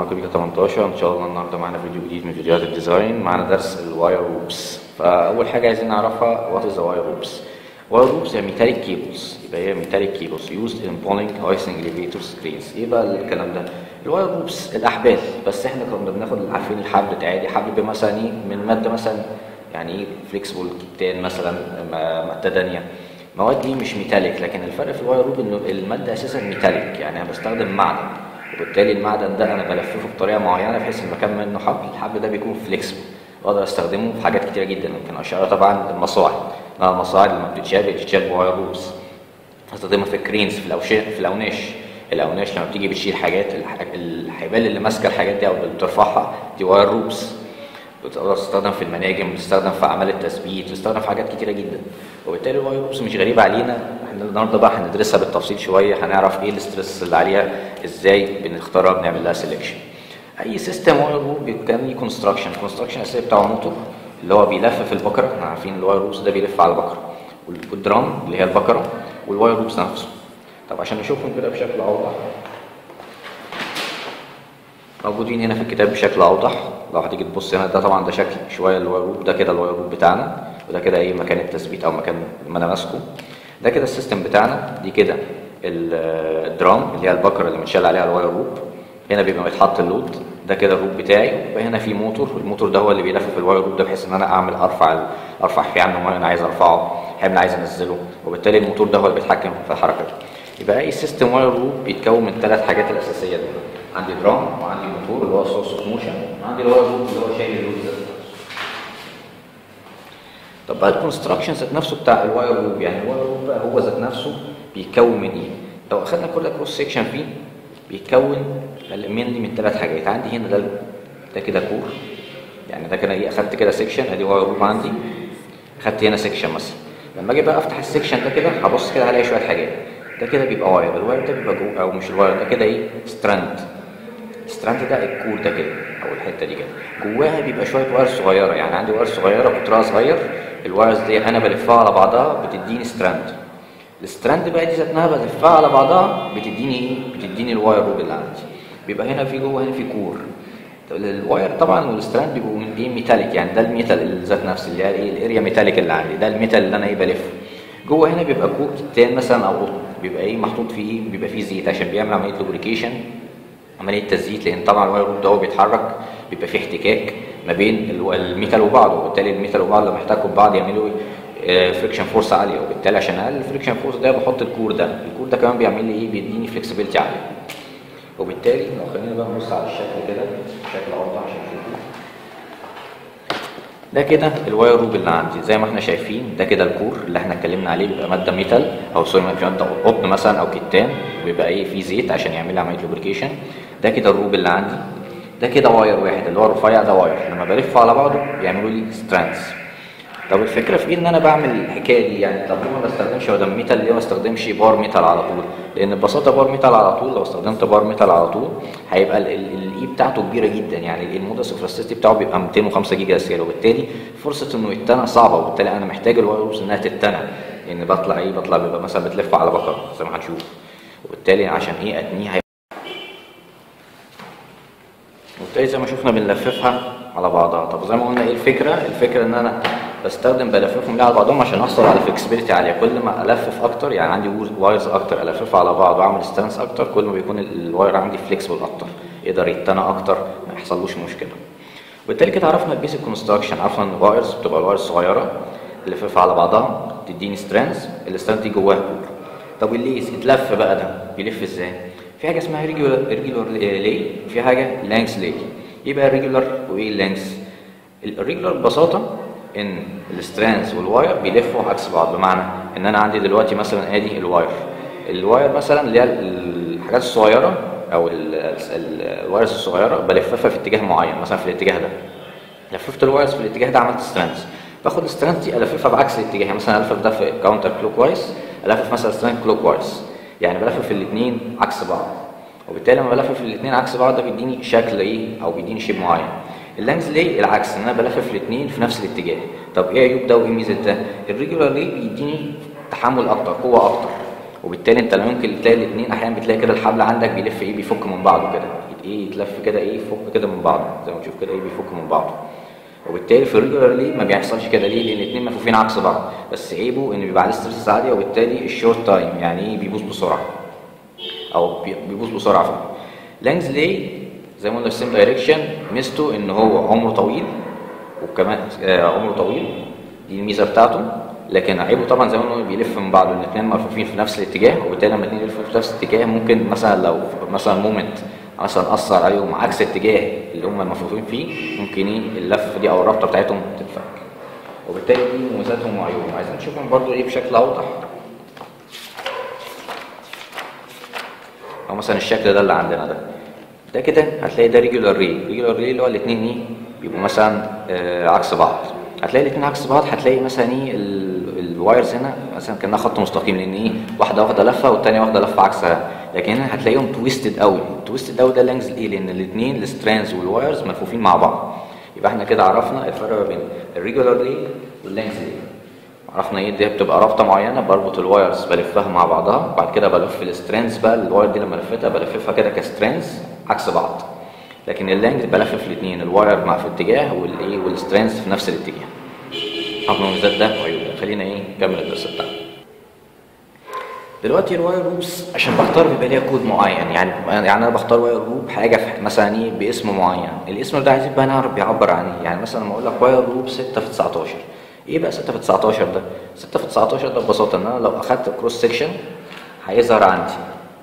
كوبيكا 18 ان شاء الله النهارده معانا فيديو جديد من فيديوهات الديزاين معانا درس الواير روبس فاول حاجه عايزين نعرفها وات از واير روبس واير روبس هي ميتاليك كيبلز يبقى هي ميتاليك كيبلز يوزد ان بولينج هايسنج اليفيتور سكرينز ايه بقى الكلام ده الواير روبس الاحبال بس احنا كنا بناخد عارفين الحبل ده عادي حبل بيبقى مثلا ايه من ماده مثلا يعني ايه فليكسبل كتان مثلا ماده دانيه المواد دي مش ميتاليك لكن الفرق في الواير روب انه الماده اساسا ميتاليك يعني انا بستخدم معدن وبالتالي المعدن ده انا بلففه بطريقه معينه بحيث ان مكان منه حبل الحبل ده بيكون فليكسبل واقدر استخدمه في حاجات كتيره جدا ممكن اشارة طبعا المصاعد انا المصاعد لما بتتشال بتتشال بواير روبس استخدمها في الكرينز في الاوشاش في الاوناش الاوناش لما بتيجي بتشيل حاجات الحبال اللي ماسكه الحاجات دي او اللي بترفعها دي واير روبس بتقدر تستخدم في المناجم بتستخدم في اعمال التثبيت بتستخدم في حاجات كتيره جدا وبالتالي الواير روبس مش غريبه علينا احنا النهارده بقى هندرسها بالتفصيل شويه هنعرف ايه الاسترس اللي عليها ازاي بنختارها بنعمل لها سيلكشن اي سيستم واير روب كان ليه كونستراكشن الكونستراكشن الاساسي بتاعه موتور اللي هو بيلف في البكره احنا عارفين الواير روبس ده بيلف على البكره والدرام اللي هي البكره والواير روبس نفسه طب عشان نشوفهم كده بشكل اوضح موجودين هنا في الكتاب بشكل اوضح لو هتيجي تبص هنا ده طبعا ده شكل شويه الواير روب ده كده الواير روب بتاعنا وده كده ايه مكان التثبيت او مكان ما انا ماسكه ده كده السيستم بتاعنا دي كده الدرام اللي هي البكره اللي متشال عليها الواير روب هنا بيبقى متحط اللود ده كده الروب بتاعي يبقى هنا في موتور الموتور ده هو اللي بيلف في الواير روب ده بحيث ان انا اعمل ارفع ارفع حمل معين عايز ارفعه حمل عايز انزله وبالتالي الموتور ده هو اللي بيتحكم في الحركه دي يبقى اي سيستم واير روب بيتكون من ثلاث حاجات الاساسيه دول عندي درام وعندي موتور اللي هو سورس اوف موشن وعندي الواير روب اللي هو شايل اللود ده طب بقى الكونستراكشن ذات نفسه بتاع الواير روب يعني الواير روب بقى هو ذات نفسه بيتكون من ايه؟ لو اخذنا كل كروس سيكشن فيه بيتكون مينلي من ثلاث حاجات عندي هنا ده ده كده كور يعني ده كده ايه اخدت كده سيكشن ادي واير روب عندي اخدت هنا سيكشن مثلا لما اجي بقى افتح السيكشن ده كده هبص كده هلاقي شويه حاجات ده كده بيبقى واير الواير ده بيبقى جوه او مش الواير ده كده ايه ستراند ستراند ده الكور ده كده او الحته دي كده جواها بيبقى شويه واير صغيره يعني عندي واير صغيره قطرها صغير الوايرز دي انا بلفها على بعضها بتديني ستراند الستراند بقى دي ذات نفسها بلفها على بعضها بتديني ايه بتديني الواير روب اللي عندي بيبقى هنا في جوه هنا في كور الواير طبعا والستراند بيبقوا من ايه ميتاليك يعني ده الميتال ذات نفسه اللي هي ايه الاريا ميتاليك اللي عندي ده الميتال اللي انا ايه بلفه جوه هنا بيبقى كور كتان مثلا او قطن بيبقى ايه محطوط فيه بيبقى فيه زيت عشان بيعمل عمليه لوبريكيشن عمليه تزييت لان طبعا الواير روب ده هو بيتحرك بيبقى فيه احتكاك ما بين الميتال وبعضه وبالتالي الميتال وبعض لما يحتكوا ببعض يعملوا فريكشن فورس عاليه وبالتالي عشان اقلل الفريكشن فورس ده بحط الكور ده الكور ده كمان بيعمل لي ايه بيديني فلكسبيليتي عاليه وبالتالي لو خلينا بقى نبص على الشكل كده بشكل اوضح عشان نشوفه ده كده الواير روب اللي عندي زي ما احنا شايفين ده كده الكور اللي احنا اتكلمنا عليه بيبقى ماده ميتال او سوري ماده قطن مثلا او كتان وبيبقى ايه فيه زيت عشان يعمل لي عمليه لوبريكيشن ده كده الروب اللي عندي ده كده واير واحد اللي هو الرفيع ده واير لما بلف على بعضه بيعملوا لي ستراندز طب الفكره في ايه ان انا بعمل الحكايه دي يعني طب ليه ما بستخدمش بدل ميتال ليه ما استخدمش بار ميتال على طول لان ببساطه بار ميتال على طول لو استخدمت بار ميتال على طول هيبقى الاي بتاعته كبيره جدا يعني المودس اوف بتاعه بيبقى 205 جيجا سيل وبالتالي فرصه انه يتنى صعبه وبالتالي انا محتاج الوايروس انها تتنى لان بطلع ايه بطلع بيبقى مثلا بتلف على بكره زي ما هنشوف وبالتالي عشان ايه اتنيه وبالتالي زي ما شفنا بنلففها على بعضها طب زي ما قلنا ايه الفكره الفكره ان انا بستخدم بلففهم ليه على بعضهم عشان احصل على فلكسبيليتي عاليه كل ما الفف اكتر يعني عندي وايرز اكتر الففها على بعض واعمل ستانس اكتر كل ما بيكون الواير عندي فليكسبل اكتر يقدر يتنى اكتر ما يحصلوش مشكله وبالتالي كده عرفنا البيسك كونستراكشن عرفنا ان الوايرز بتبقى الوايرز صغيره الففها على بعضها تديني سترينز السترينز دي جواها كور طب الليز اتلف بقى ده بيلف ازاي في حاجه اسمها ريجولار ريجولار لاي في حاجه لانكس لاي ايه بقى الريجولار وايه اللانكس الريجولار ببساطه ان السترانز والواير بيلفوا عكس بعض بمعنى ان انا عندي دلوقتي مثلا ادي الواير الواير مثلا اللي هي الحاجات الصغيره او الوايرز الصغيره بلففها في اتجاه معين مثلا في الاتجاه ده لففت الوايرز في الاتجاه ده عملت سترانز باخد السترانز دي الففها بعكس الاتجاه يعني مثلا الفف ده في كاونتر كلوك وايز الفف مثلا ستراند كلوك وايز يعني بلفف الاثنين عكس بعض وبالتالي لما بلفف الاثنين عكس بعض ده بيديني شكل ايه او بيديني شيب معين اللانجز ليه العكس ان انا بلفف الاثنين في نفس الاتجاه طب ايه عيوب ده وايه ميزه ده الريجولار ليه بيديني تحمل اكتر قوه اكتر وبالتالي انت ممكن تلاقي الاثنين احيانا بتلاقي كده الحبل عندك بيلف ايه بيفك من بعضه كده ايه يتلف كده ايه يفك كده من بعضه زي ما تشوف كده ايه بيفك من بعضه وبالتالي في الريجولار ليه ما بيحصلش كده ليه لان الاثنين ملفوفين عكس بعض بس عيبه ان بيبقى عليه ستريس عاليه وبالتالي الشورت تايم يعني ايه بيبوظ بسرعه او بي- بيبوظ بسرعه فعلا لانجز ليه زي ما قلنا في السيم دايركشن ميزته ان هو عمره طويل وكمان آه عمره طويل دي الميزه بتاعته لكن عيبه طبعا زي ما قلنا بيلف من بعض الاثنين مرفوفين في نفس الاتجاه وبالتالي لما الاثنين يلفوا في نفس الاتجاه ممكن مثلا لو مثلا مومنت مثلا اثر عليهم عكس الاتجاه اللي هم المفروضين فيه ممكن ايه اللفه دي او الرابطه بتاعتهم تتفك وبالتالي دي مميزاتهم وعيوبهم عايزين نشوفهم برضو ايه بشكل اوضح او مثلا الشكل ده اللي عندنا ده ده كده هتلاقي ده ريجولار ري ريجولار ري اللي هو الاثنين ايه بيبقوا مثلا آه عكس بعض هتلاقي الاثنين عكس بعض هتلاقي مثلا ايه ال- الوايرز هنا مثلا كانها خط مستقيم لان ايه واحده واخده لفه والثانيه واخده لفه عكسها لكن هنا هتلاقيهم تويستد قوي تويستد قوي ده اللانجز ايه لان الاثنين السترانز والوايرز ملفوفين مع بعض يبقى احنا كده عرفنا الفرق ما بين الريجولار ري واللانجز ري عرفنا ايه دي بتبقى رابطه معينه بربط الوايرز بلفها مع بعضها بعد كده بلف السترينز بقى الواير دي لما لفتها بلففها كده كسترينز عكس بعض لكن اللانج بلفف الاثنين الواير مع في اتجاه والايه والسترينز في نفس الاتجاه عرفنا مميزات ده وعيوب ده خلينا ايه نكمل الدرس بتاعنا دلوقتي الواير روبس عشان بختار بيبقى ليها كود معين يعني يعني انا بختار واير روب حاجه في مثلا ايه باسم معين الاسم ده عايزين بقى نعرف بيعبر عن ايه يعني مثلا لما اقول لك واير روب 6 في 19 ايه بقى 6 في 19 ده 6 في 19 ده ببساطه ان انا لو اخدت كروس سيكشن هيظهر عندي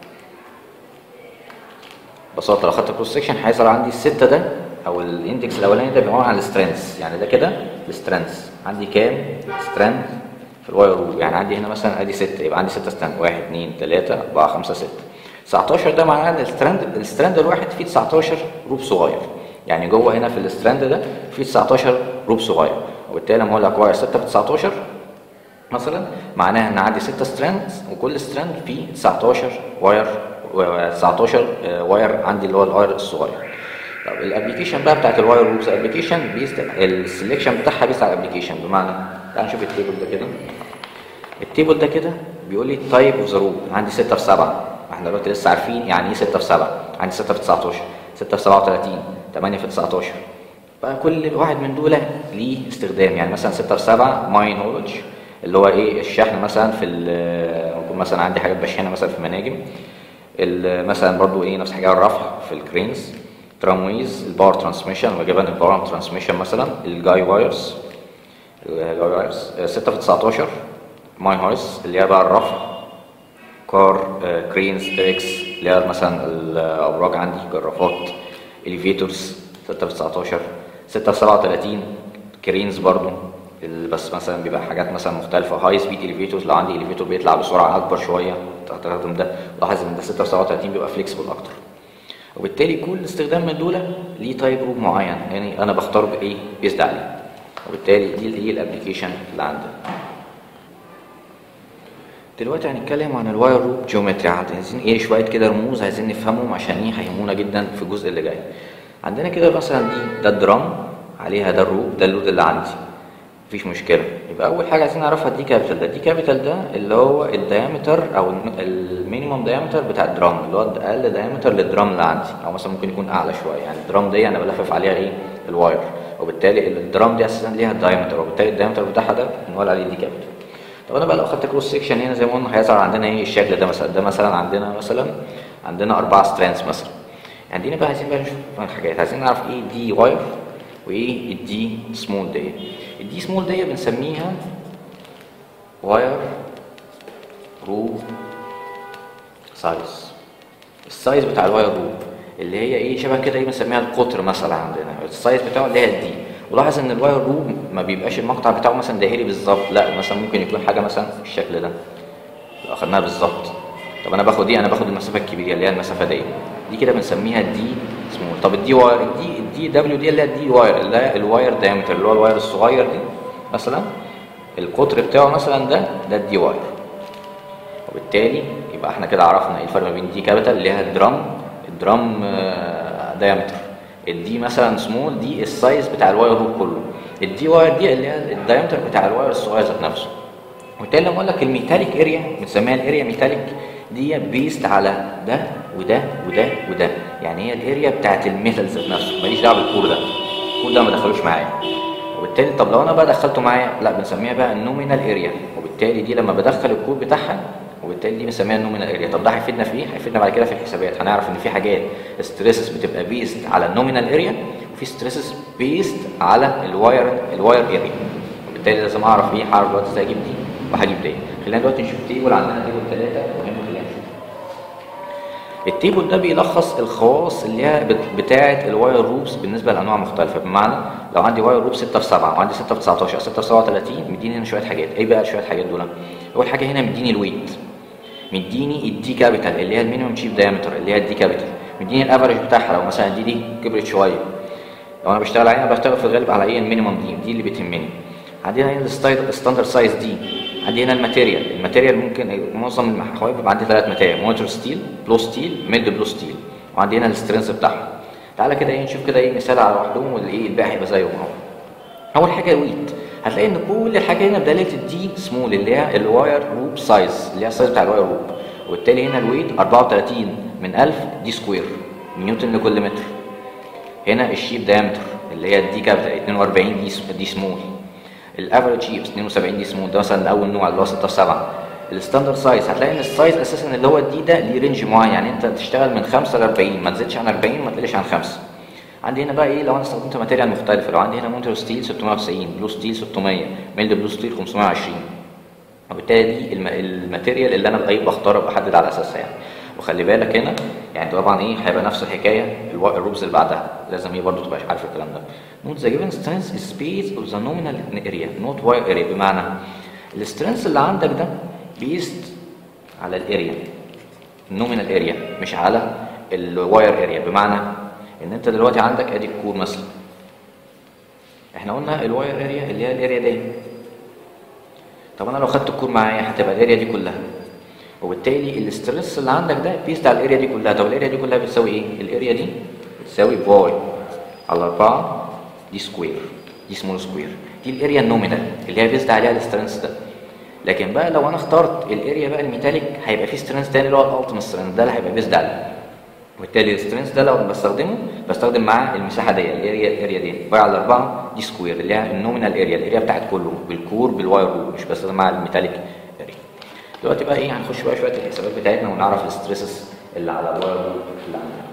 ببساطه لو اخدت كروس سيكشن هيظهر عندي الستة ده او الاندكس الاولاني ده بيعبر عن السترينث يعني ده كده السترينث عندي كام سترينث في الواير روب يعني عندي هنا مثلا ادي 6 يبقى عندي 6 ستراند 1 2 3 4 5 6 19 ده معناه ان الستراند الستراند الواحد فيه 19 روب صغير يعني جوه هنا في الستراند ده فيه 19 روب صغير وبالتالي لما اقول لك واير 6 في 19 مثلا معناها ان عندي 6 ستراندز وكل ستراند فيه 19 واير و 19 آه، واير عندي اللي هو الواير الصغير طب الابلكيشن بقى بتاعت الواير روبز الابلكيشن بيست السلكشن بتاعها بيست على الابلكيشن بمعنى تعال نشوف التيبل ده كده التيبل ده كده بيقول لي تايب اوف ذا روب عندي 6 في 7 احنا دلوقتي لسه عارفين يعني ايه 6 في 7 عندي 6 في 19 6 في 37 8 في 19 بقى كل واحد من دول ليه استخدام يعني مثلا 6 في 7 ماي نولج اللي هو ايه الشحن مثلا في ال- ممكن مثلا عندي حاجات بشحنها مثلا في مناجم ال- مثلا برضو ايه نفس حاجه الرفع في الكرينز ترامويز الباور ترانسميشن وجبان الباور ترانسميشن مثلا الجاي وايرز الجاي وايرز 6 في 19 ماي هورس اللي هي بقى الرفع كار آه، كرينز تريكس اللي هي مثلا الابراج عندي جرافات اليفيتورز 6 في 19 6 في 37 كرينز برضو ال- بس مثلا بيبقى حاجات مثلا مختلفه هاي سبيد اليفيتورز لو عندي اليفيتور بيطلع بسرعه اكبر شويه تستخدم ده لاحظ ان ده 6 في 37 بيبقى فليكسبل اكتر وبالتالي كل استخدام من دول ليه تايب روب معين يعني انا بختار بايه بيزد عليه وبالتالي دي اللي هي الابلكيشن اللي عندنا دلوقتي هنتكلم عن الواير روب جيومتري عايزين ايه شويه كده رموز عايزين نفهمهم عشان ايه هيهمونا جدا في الجزء اللي جاي عندنا كده مثلا دي ده الدرام عليها ده الروب ده اللود اللي عندي مفيش مشكله يبقى اول حاجه عايزين نعرفها دي كابيتال ده دي كابيتال ده اللي هو الدايمتر او المينيمم دايمتر بتاع الدرام اللي هو اقل دايمتر للدرام اللي عندي او مثلا ممكن يكون اعلى شويه يعني الدرام دي انا بلفف عليها ايه الواير وبالتالي الدرام دي اساسا ليها دايمتر وبالتالي الدايمتر بتاعها ده بنقول عليه دي كابيتال طب انا بقى لو اخدت كروس سيكشن هنا زي ما قلنا هيظهر عندنا ايه الشكل ده مثلا ده مثلا عندنا مثلا عندنا اربعه سترينز مثلا عندنا بقى عايزين بقى نشوف حاجات عايزين نعرف ايه دي واير وايه الدي سمول دي الدي سمول دي بنسميها واير رو سايز السايز بتاع الواير رو اللي هي ايه شبه كده ايه بنسميها القطر مثلا عندنا السايز بتاعه اللي هي الدي ولاحظ ان الواير رو ما بيبقاش المقطع بتاعه مثلا دائري بالظبط لا مثلا ممكن يكون حاجه مثلا بالشكل ده لو اخدناها بالظبط طب انا باخد ايه انا باخد المسافه الكبيره اللي هي المسافه دي دي كده بنسميها دي سمول طب الدي واير دي الدي دبليو دي اللي هي الدي واير اللي هي الواير دايمتر اللي هو الواير الصغير دي مثلا القطر بتاعه مثلا ده ده الدي واير وبالتالي يبقى احنا كده عرفنا ايه الفرق ما بين دي كابيتال اللي هي الدرام الدرام دايمتر الدي مثلا سمول دي السايز بتاع الواير هو كله الدي واير دي اللي هي الدايمتر بتاع الواير الصغير ذات نفسه وبالتالي لما اقول لك الميتاليك اريا بنسميها الاريا ميتاليك دي بيست على ده وده وده وده يعني هي الاريا بتاعت الميتال ذات نفسه ماليش دعوه بالكور ده الكور ده ما دخلوش معايا وبالتالي طب لو انا بقى دخلته معايا لا بنسميها بقى النومينال اريا وبالتالي دي لما بدخل الكور بتاعها وبالتالي دي بنسميها النومينال اريا طب ده هيفيدنا في ايه هيفيدنا بعد كده في الحسابات هنعرف ان في حاجات ستريسز بتبقى بيست على النومينال اريا وفي ستريسز بيست على الواير الواير اريا وبالتالي لازم اعرف ايه هعرف دلوقتي ازاي اجيب دي وهجيب دي خلينا دلوقتي نشوف تيبل عندنا تيبل ثلاثه مهم خلينا نشوف التيبل ده بيلخص الخواص اللي هي بت- بتاعه الواير روبس بالنسبه لانواع مختلفه بمعنى لو عندي واير روب 6 في 7 وعندي 6 في 19 او 6 في 37 مديني هنا شويه حاجات ايه بقى شويه حاجات دول اول حاجه هنا مديني الويت مديني الدي كابيتال اللي هي المينيمم تشيب دايمتر اللي هي الدي كابيتال مديني الافرج بتاعها لو مثلا دي دي كبرت شويه لو انا بشتغل عليها بشتغل في الغالب على ايه المينيمم دي دي اللي بتهمني عندنا هنا الستاندرد سايز دي عندي هنا الماتيريال الماتيريال ممكن معظم الحوائط بيبقى عندي ثلاث ماتيريال مونيتور ستيل بلو ستيل ميد بلو ستيل وعندي هنا السترينث بتاعها تعالى كده ايه نشوف كده ايه مثال على لوحدهم والايه الباقي هيبقى زيهم اهو اول حاجه الويت هتلاقي ان كل الحاجه هنا بدلاله الدي سمول اللي هي الواير روب سايز اللي هي السايز بتاع الواير روب وبالتالي هنا الويت 34 من 1000 دي سكوير نيوتن لكل متر هنا الشيب دايمتر اللي هي الدي كابيتال 42 دي دي سمول الافريج شيبس 72 دي سمول ده مثلا اول نوع اللي هو 6 في 7 الستاندرد سايز هتلاقي ان السايز اساسا اللي هو الدي ده ليه رينج معين يعني انت تشتغل من 5 ل 40 ما تزيدش عن 40 ما تقلش عن 5 عندي هنا بقى ايه لو انا استخدمت ماتيريال مختلفه لو عندي هنا مونتر ستيل 690 بلو ستيل 600 ميلد بلو ستيل 520 وبالتالي دي الم- الماتيريال اللي انا بقى بختار بحدد على اساسها يعني وخلي بالك هنا يعني طبعا ايه هيبقى نفس الحكايه الوا- الروبز اللي بعدها لازم ايه برضه تبقى عارف الكلام ده نوت ذا جيفن سترينث is space of the nominal area not wire area بمعنى السترينث اللي عندك ده بيست على الاريا النومينال اريا مش على الواير اريا بمعنى ان انت دلوقتي عندك ادي الكور مثلا احنا قلنا الواير اريا اللي هي الاريا دي طب انا لو خدت الكور معايا هتبقى الاريا دي كلها وبالتالي الاسترس اللي عندك ده بيست على الاريا دي كلها طب الاريا دي كلها بتساوي ايه الاريا دي بتساوي باي على 4 دي سكوير دي سمول سكوير دي الاريا النومينال اللي هي بيست عليها الاسترنس ده لكن بقى لو انا اخترت الاريا بقى الميتاليك هيبقى فيه سترنس تاني اللي هو الالتيميت سترنس ده اللي هيبقى بيست عليه وبالتالي السترنس ده لو بستخدمه بستخدم معاه المساحه دي الاريا الاريا دي باي على 4 دي سكوير اللي هي النومينال اريا الاريا بتاعت كله بالكور بالواير رول مش بستخدم مع الميتاليك اريا دلوقتي بقى ايه هنخش بقى شويه الحسابات بتاعتنا ونعرف الستريسز اللي على الواير رول اللي عندنا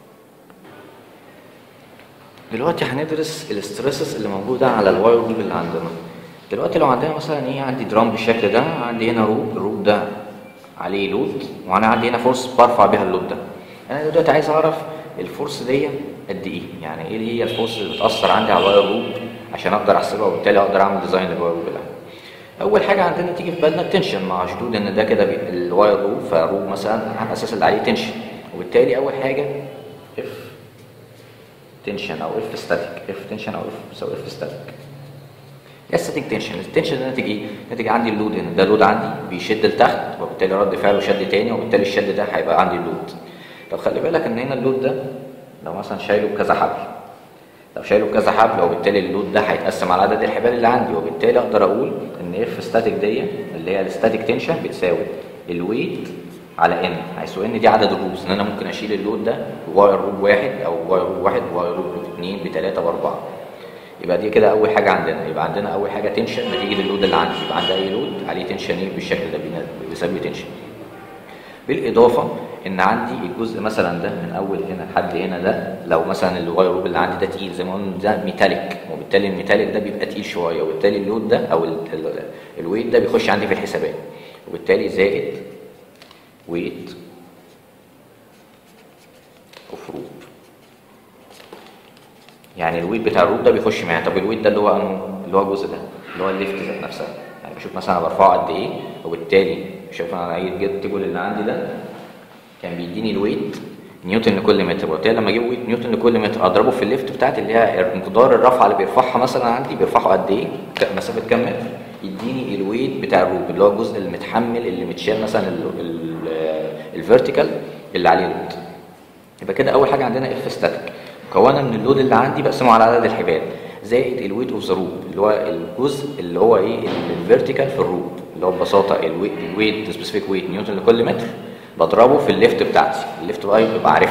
دلوقتي هندرس الاستريسز اللي موجوده على الواير رول اللي عندنا دلوقتي لو عندنا مثلا ايه عندي درام بالشكل ده عندي هنا روب الروب ده عليه لود وانا عندي هنا فورس برفع بيها اللود ده انا دلوقتي عايز اعرف الفورس دي قد ايه يعني ايه هي الفورس اللي بتاثر عندي على الواير روب عشان اقدر احسبها وبالتالي اقدر اعمل ديزاين للواير روب ده اول حاجه عندنا تيجي في بالنا التنشن مع شدود ان ده كده بي- الواير روب فروب مثلا على اساس اللي عليه تنشن وبالتالي اول حاجه اف تنشن او اف ستاتيك اف تنشن او اف بيساوي اف ستاتيك ايه ستاتيك تنشن التنشن ده ناتج ايه ناتج عندي اللود هنا ده لود عندي بيشد لتحت وبالتالي رد فعله شد تاني وبالتالي الشد ده هيبقى عندي اللود طب خلي بالك ان هنا اللود ده لو مثلا شايله بكذا حبل لو شايله بكذا حبل وبالتالي اللود ده هيتقسم على عدد الحبال اللي عندي وبالتالي اقدر اقول ان اف ستاتيك دي اللي هي الستاتيك تنشن بتساوي الويت على ان حيث ان دي عدد الروبز ان انا ممكن اشيل اللود ده بواير روب واحد او واير روب واحد بواير روب اثنين بثلاثه باربعه يبقى دي كده اول حاجه عندنا يبقى عندنا اول حاجه تنشن نتيجه اللود اللي عندي يبقى عندي اي لود عليه تنشن ايه بالشكل ده بينا- بيسميه تنشن بالاضافه ان عندي الجزء مثلا ده من اول هنا لحد هنا ده لو مثلا الواير روب اللي عندي ده تقيل زي ما قلنا ده ميتاليك وبالتالي الميتاليك ده بيبقى تقيل شويه وبالتالي اللود ده او ال- ال- الويت ده بيخش عندي في الحسابات وبالتالي زائد ويت اوف روب يعني الويت بتاع الروب ده بيخش معايا طب الويت ده اللي هو انه اللي هو الجزء ده اللي هو الليفت ذات نفسها يعني بشوف مثلا انا برفعه قد ايه وبالتالي شوف انا اي جيت تيبل اللي عندي ده كان بيديني الويت نيوتن لكل متر وبالتالي لما اجيب ويت نيوتن لكل متر اضربه في الليفت بتاعتي اللي هي مقدار الرفعه اللي بيرفعها مثلا عندي بيرفعه قد ايه ك- مسافه كام متر يديني الويت بتاع الروب اللي هو الجزء المتحمل اللي متشال مثلا الفيرتيكال اللي عليه لود يبقى كده اول حاجه عندنا اف ستاتيك مكونه من اللود اللي عندي بقسمه على عدد الحبال زائد الويت اوف ذا روب اللي هو الجزء اللي هو ايه الفيرتيكال في الروب اللي هو ببساطه الويت الويت سبيسيفيك ويت نيوتن لكل متر بضربه في الليفت بتاعتي الليفت بقى يبقى عارفها يعني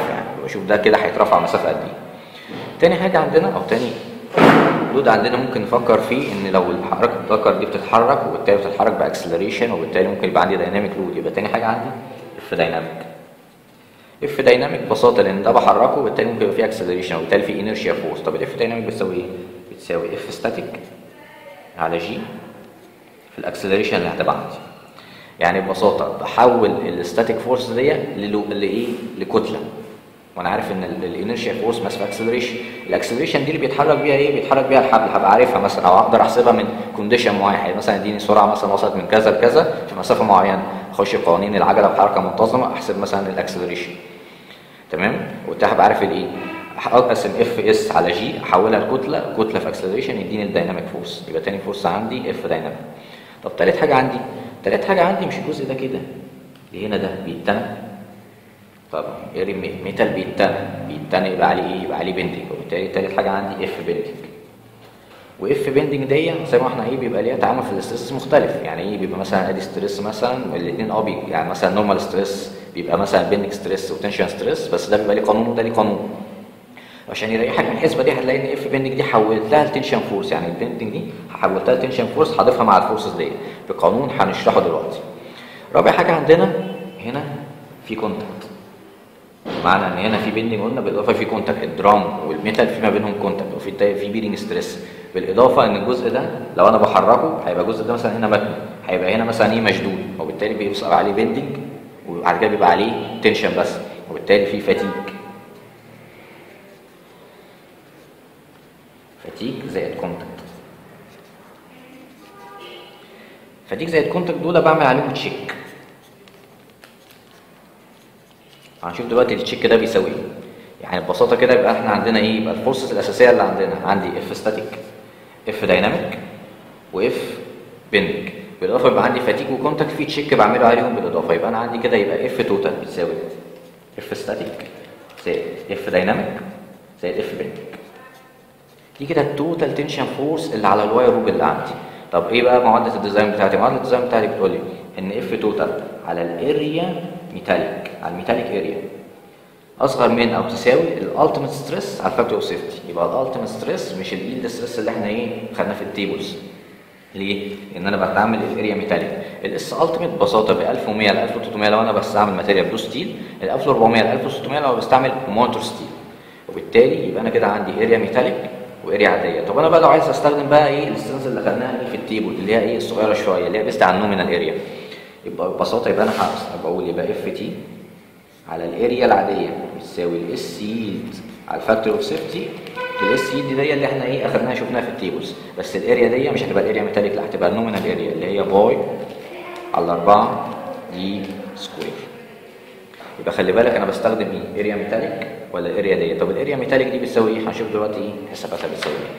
واشوف ده كده هيترفع مسافه قد ايه تاني حاجه عندنا او تاني لود عندنا ممكن نفكر فيه ان لو الحركه الذكر دي بتتحرك وبالتالي بتتحرك باكسلريشن وبالتالي ممكن يبقى عندي دايناميك لود يبقى تاني حاجه عندي اف دايناميك اف دايناميك ببساطه لان ده بحركه وبالتالي ممكن يبقى فيه اكسلريشن وبالتالي فيه انرشيا فورس طب الاف دايناميك بتساوي ايه؟ بتساوي اف ستاتيك على جي في الاكسلريشن اللي هتبقى عندي يعني ببساطه بحول الستاتيك فورس دي لايه؟ لكتله وانا عارف ان الانرشيا فورس ماسكه اكسلريشن الاكسلريشن دي اللي بيتحرك بيها ايه بيتحرك بيها الحبل هبقى عارفها مثلا او اقدر احسبها من كونديشن معين يعني مثلا اديني سرعه مثلا وصلت من كذا لكذا في مسافه معينه اخش في قوانين العجله بحركه منتظمه احسب مثلا الاكسلريشن تمام وبالتالي هبقى عارف الايه اقسم اف اس على جي احولها لكتله كتله في اكسلريشن يديني الدايناميك فورس يبقى تاني فورس عندي اف دايناميك طب تالت حاجه عندي تالت حاجه عندي مش الجزء ده كده اللي هنا ده بيتنى طبعا يري ميتال بيتنى بيتنى يبقى عليه ايه يبقى عليه بندنج وبالتالي تالت حاجه عندي اف بندنج واف بندنج دي زي ما احنا ايه بيبقى ليها تعامل في الاستريس مختلف يعني ايه بيبقى مثلا ادي ستريس مثلا الاثنين اه بي- يعني مثلا نورمال ستريس بيبقى مثلا بندنج ستريس وتنشن ستريس بس ده بيبقى ليه قانون وده ليه قانون عشان يريحك من الحسبه دي هتلاقي ان اف بندنج دي حولتها لتنشن فورس يعني البندنج دي حولتها لتنشن فورس هضيفها مع الفورسز دي بقانون هنشرحه دلوقتي رابع حاجه عندنا هنا في كونتاكت معنى ان هنا في بيندنج قلنا بالاضافه في كونتاكت الدرام والميتال في ما بينهم كونتاكت وفي تا- في بيرنج ستريس بالاضافه ان الجزء ده لو انا بحركه هيبقى الجزء ده مثلا هنا متني هيبقى هنا مثلا ايه مشدود وبالتالي بيوصل عليه بيندنج وبعد كده بيبقى عليه تنشن بس وبالتالي في فاتيج فاتيج زائد كونتاكت فاتيج زائد كونتاكت دول بعمل عليهم تشيك هنشوف دلوقتي التشيك ده بيساوي ايه يعني ببساطه كده يبقى احنا عندنا ايه يبقى الفورسز الاساسيه اللي عندنا عندي اف ستاتيك اف دايناميك واف بندنج بالاضافه يبقى عندي فاتيك وكونتاكت في تشيك بعمله عليهم بالاضافه يبقى انا عندي كده يبقى اف توتال بتساوي اف ستاتيك زائد اف دايناميك زائد اف بندنج دي كده التوتال تنشن فورس اللي على الواير روب اللي عندي طب ايه بقى معادله الديزاين بتاعتي معادله الديزاين بتاعتي بتقول لي ان اف توتال على الاريا ميتاليك على الميتاليك اريا اصغر من او تساوي الالتيميت ستريس على الفاكتور اوف سيفتي يبقى الالتيميت ستريس مش الايلد ستريس اللي احنا ايه خدناه في التيبلز ليه؟ لان انا بستعمل الاريا ميتاليك الاس التيميت ببساطه ب 1100 ل 1300 لو انا بستعمل ماتيريال بلو ستيل ال 1400 ل 1600 لو بستعمل مونتور ستيل وبالتالي يبقى انا كده عندي اريا ميتاليك واريا عاديه طب انا بقى لو عايز استخدم بقى ايه السترينز اللي خدناها ايه في التيبل اللي هي ايه الصغيره شويه اللي هي بيست على النومينال اريا يبقى ببساطه يبقى انا هقص- بقول يبقى اف تي على الاريا العاديه بتساوي الاس ييلد على الفاكتور اوف سيفتي الاس ييلد دي اللي احنا ايه اخدناها شفناها في التيبلز بس الاريا دي مش هتبقى الاريا ميتاليك لا هتبقى النومينال اريا اللي هي باي على 4 دي سكوير يبقى خلي بالك انا بستخدم ايه اريا ميتاليك ولا الاريا دي طب الاريا ميتاليك دي بتساوي ايه هنشوف دلوقتي ايه حساباتها بتساوي ايه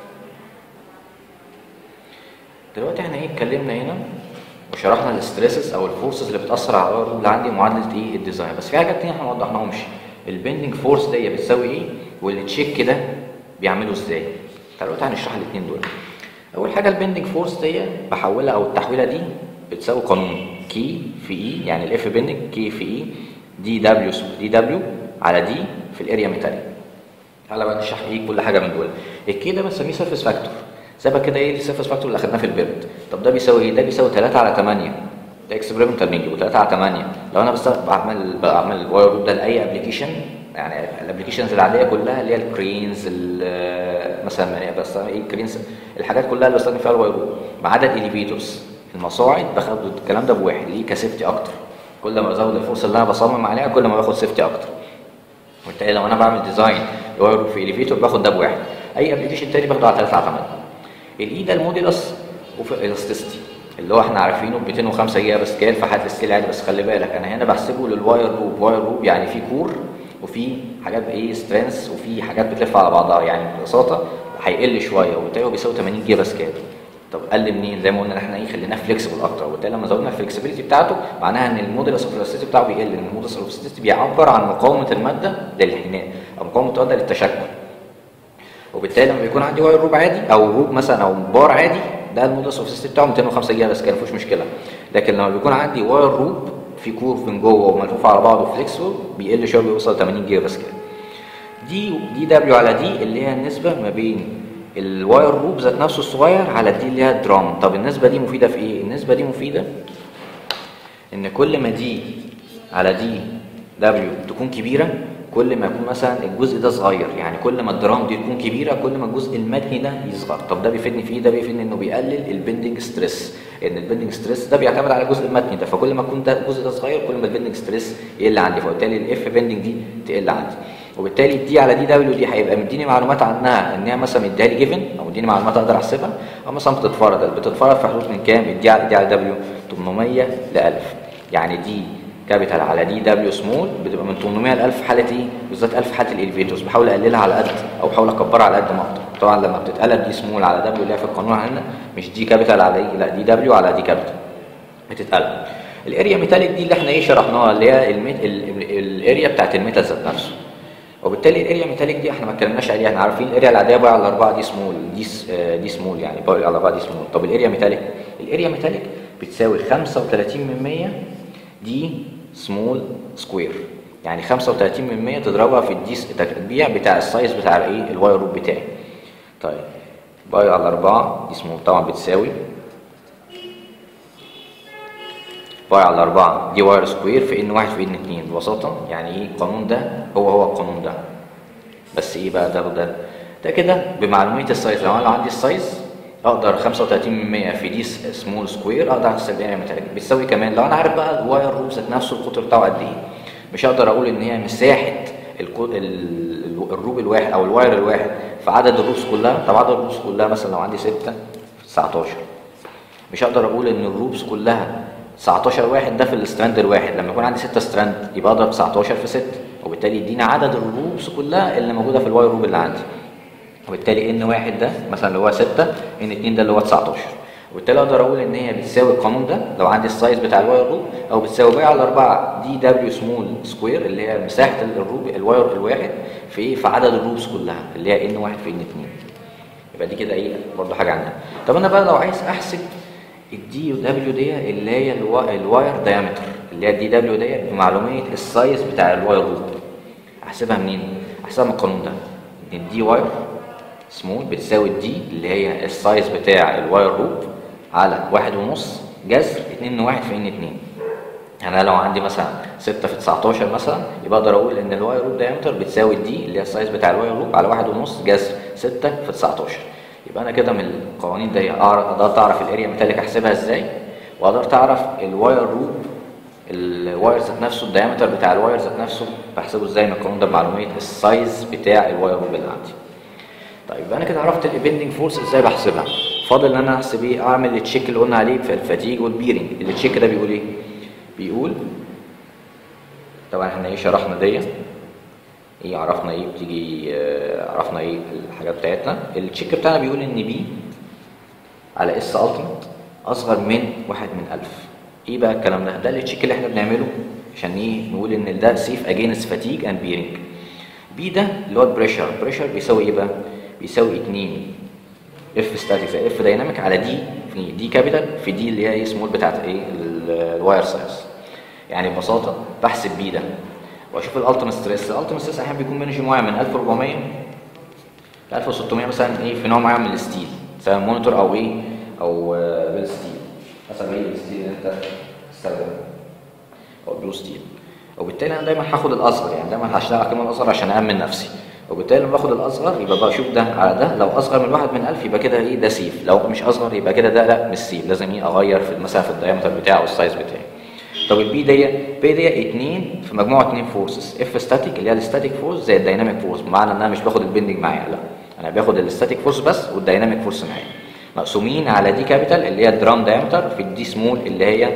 دلوقتي احنا ايه اتكلمنا هنا وشرحنا الاستريسز او الفورسز اللي بتاثر على الار اللي عندي معادله ايه الديزاين بس في حاجات تانية احنا ما وضحناهمش البندنج فورس دي بتساوي ايه والتشيك ده بيعملوا ازاي دلوقتي هنشرح الاثنين دول اول حاجه البندنج فورس دي بحولها او التحويله دي بتساوي قانون كي في اي يعني الاف بندنج كي في اي دي دبليو دي دبليو على دي في الاريا ميتاليك تعالى بقى نشرح ايه كل حاجه من دول الكي ده بنسميه سيرفيس فاكتور زي بقى كده ايه السيرفيس فاكتور اللي اخدناه في البيرد طب ده بيساوي ايه ده بيساوي 3 على 8 ده اكسبيرمنتال بنجيبه 3 على 8 لو انا بستخدم بعمل بعمل الواير روب ده لاي ابلكيشن يعني الابلكيشنز العاديه كلها اللي هي الكرينز ال- مثلا يعني بستخدم ايه الكرينز الحاجات كلها اللي بستخدم فيها الواير روب ما عدا الاليفيتورز المصاعد باخد الكلام ده بواحد ليه كسيفتي اكتر كل ما بزود الفرصه اللي انا بصمم عليها كل ما باخد سيفتي اكتر وبالتالي لو انا بعمل ديزاين واير في اليفيتور باخد ده بواحد اي ابلكيشن تاني باخده على 3 على 8 الاي ده الموديلس اوف الاستيستي اللي هو احنا عارفينه ب 205 جيجا باسكال في حد السكيل عادي بس خلي بالك انا هنا بحسبه للواير روب واير روب يعني في كور وفي حاجات ايه سترينث وفي حاجات بتلف على بعضها يعني ببساطه هيقل شويه وبالتالي هو بيساوي 80 جيجا باسكال طب قل منين زي ما قلنا احنا ايه خليناه فليكسبل اكتر وبالتالي لما زودنا الفلكسبيليتي بتاعته معناها ان الموديلس اوف الاستيستي بتاعه بيقل لان الموديلس اوف الاستيستي بيعبر عن مقاومه الماده للانحناء او مقاومه الماده للتشكل وبالتالي لما بيكون عندي واير روب عادي او روب مثلا او بار عادي ده المودس اوف سيستم بتاعه 205 جيجا بس كده مفيش مشكله لكن لما بيكون عندي واير روب في كور من جوه وملفوف على بعضه فليكسبل بيقل شويه بيوصل 80 جيجا بس كده دي دي دبليو على دي اللي هي النسبه ما بين الواير روب ذات نفسه الصغير على دي اللي هي الدرام طب النسبه دي مفيده في ايه النسبه دي مفيده ان كل ما دي على دي دبليو تكون كبيره كل ما يكون مثلا الجزء ده صغير يعني كل ما الدرام دي تكون كبيره كل ما الجزء المتني ده يصغر طب ده بيفيدني في ايه ده بيفيدني انه بيقلل البندنج ستريس ان البندنج ستريس ده بيعتمد على الجزء المتني ده فكل ما يكون ده الجزء ده صغير كل ما البندنج ستريس يقل عندي فبالتالي الاف بندنج دي تقل عندي وبالتالي دي على دي دبليو دي هيبقى مديني معلومات عنها ان هي مثلا مديها لي جيفن او مديني معلومات اقدر احسبها او مثلا بتتفرض بتتفرض في حدود من كام دي على دي على دبليو 800 ل 1000 يعني دي كابيتال على دي دبليو سمول بتبقى من 800 ل 1000 حاله ايه بالذات 1000 حاله الاليفيتورز بحاول اقللها على قد او بحاول اكبرها على قد ما اقدر طبعا لما بتتقلب دي سمول على دبليو اللي هي في القانون عندنا مش دي كابيتال على ايه لا دي دبليو على دي كابيتال بتتقلب الاريا ميتاليك دي اللي احنا ايه شرحناها اللي هي الاريا بتاعت الميتال ذات نفسه وبالتالي الاريا ميتاليك دي احنا ما اتكلمناش عليها احنا عارفين الاريا العاديه باي على 4 دي سمول دي س... دي سمول يعني باي على 4 دي سمول طب الاريا ميتاليك الاريا ميتاليك بتساوي 35 من 100 دي سمول سكوير يعني 35 من 100 تضربها في الدي التربيع بتاع السايز بتاع الايه الواير روب بتاعي طيب باي على 4 دي سمول طبعا بتساوي باي على 4 دي واير سكوير في ان 1 في ان 2 ببساطه يعني ايه القانون ده هو هو القانون ده بس ايه بقى ده وده ده كده بمعلوميه السايز لو انا لو عندي السايز اقدر 35 من 100 في دي سمول سكوير اقدر احسب الاريا ميتاليك بتساوي كمان لو انا عارف بقى الواير روب ذات نفسه القطر بتاعه قد ايه مش هقدر اقول ان هي مساحه الروب الواحد او الواير الواحد في عدد الروبس كلها طب عدد الروبس كلها مثلا لو عندي 6 19 مش هقدر اقول ان الروبس كلها 19 واحد ده في الستراند الواحد لما يكون عندي 6 ستراند يبقى اضرب 19 في 6 وبالتالي يدينا عدد الروبس كلها اللي موجوده في الواير روب اللي عندي وبالتالي ان واحد ده مثلا اللي هو 6 ان 2 ده اللي هو 19 وبالتالي اقدر اقول ان هي بتساوي القانون ده لو عندي السايز بتاع الواير روب او بتساوي باي على 4 دي دبليو سمول سكوير اللي هي مساحه الروب الواير الواحد في ايه في عدد الروبس كلها اللي هي ان واحد في ان 2 يبقى دي كده ايه برضه حاجه عندنا طب انا بقى لو عايز احسب الدي دبليو دي اللي هي الواير دايمتر اللي هي الدي دبليو دي بمعلوميه السايز بتاع الواير روب احسبها منين؟ احسبها من القانون ده ان الدي واير سمول بتساوي الدي اللي هي السايز بتاع الواير روب على واحد ونص جذر اتنين واحد في ان اتنين يعني انا لو عندي مثلا 6 في 19 مثلا يبقى اقدر اقول ان الواير روب دايمتر بتساوي الدي اللي هي السايز بتاع الواير روب على واحد ونص جذر 6 في 19 يبقى انا كده من القوانين دي قدرت اعرف الاريا ميتاليك احسبها ازاي وقدرت اعرف الواير روب الواير ذات نفسه الدايمتر بتاع الواير ذات نفسه بحسبه ازاي من القانون ده بمعلوميه السايز بتاع الواير روب اللي عندي طيب يبقى انا كده عرفت البندنج فورس ازاي بحسبها فاضل ان انا احسب ايه اعمل التشيك اللي قلنا عليه في الفاتيج والبيرنج التشيك ده بيقول ايه بيقول طبعا احنا ايه شرحنا دي ايه عرفنا ايه بتيجي آه عرفنا ايه الحاجات بتاعتنا التشيك بتاعنا بيقول ان بي على اس التيمت اصغر من واحد من ألف ايه بقى الكلام ده ده التشيك اللي احنا بنعمله عشان ايه نقول ان ده سيف اجينست فاتيج اند بيرنج بي ده اللي هو البريشر البريشر بيساوي ايه بقى بيساوي 2 اف ستاتيك زي اف دايناميك على دي في دي كابيتال في دي اللي هي ايه سمول بتاعت ايه الواير سايز يعني ببساطه بحسب بي ده واشوف الالتيميت ستريس الالتيميت ستريس احيانا بيكون بينرجي معين من 1400 ل 1600 مثلا ايه في نوع معين من الستيل سواء مونيتور او ايه او بيل ستيل حسب ايه الستيل اللي انت تستخدمه او بلو ستيل وبالتالي انا دايما هاخد الاصغر يعني دايما هشتغل على الاصغر عشان امن نفسي وبالتالي لما باخد الاصغر يبقى بشوف ده على ده لو اصغر من واحد من ألف يبقى كده ايه ده سيف لو مش اصغر يبقى كده ده لا مش سيف لازم ايه اغير في مثلا في الدايمتر بتاعه او السايز بتاعي طب البي دي بي دي 2 في مجموعه 2 فورسز اف ستاتيك اللي هي الستاتيك فورس زي الدايناميك فورس بمعنى ان انا مش باخد البندنج معايا لا انا باخد الستاتيك فورس بس والدايناميك فورس معايا مقسومين على دي كابيتال اللي هي الدرام دايمتر في الدي سمول اللي هي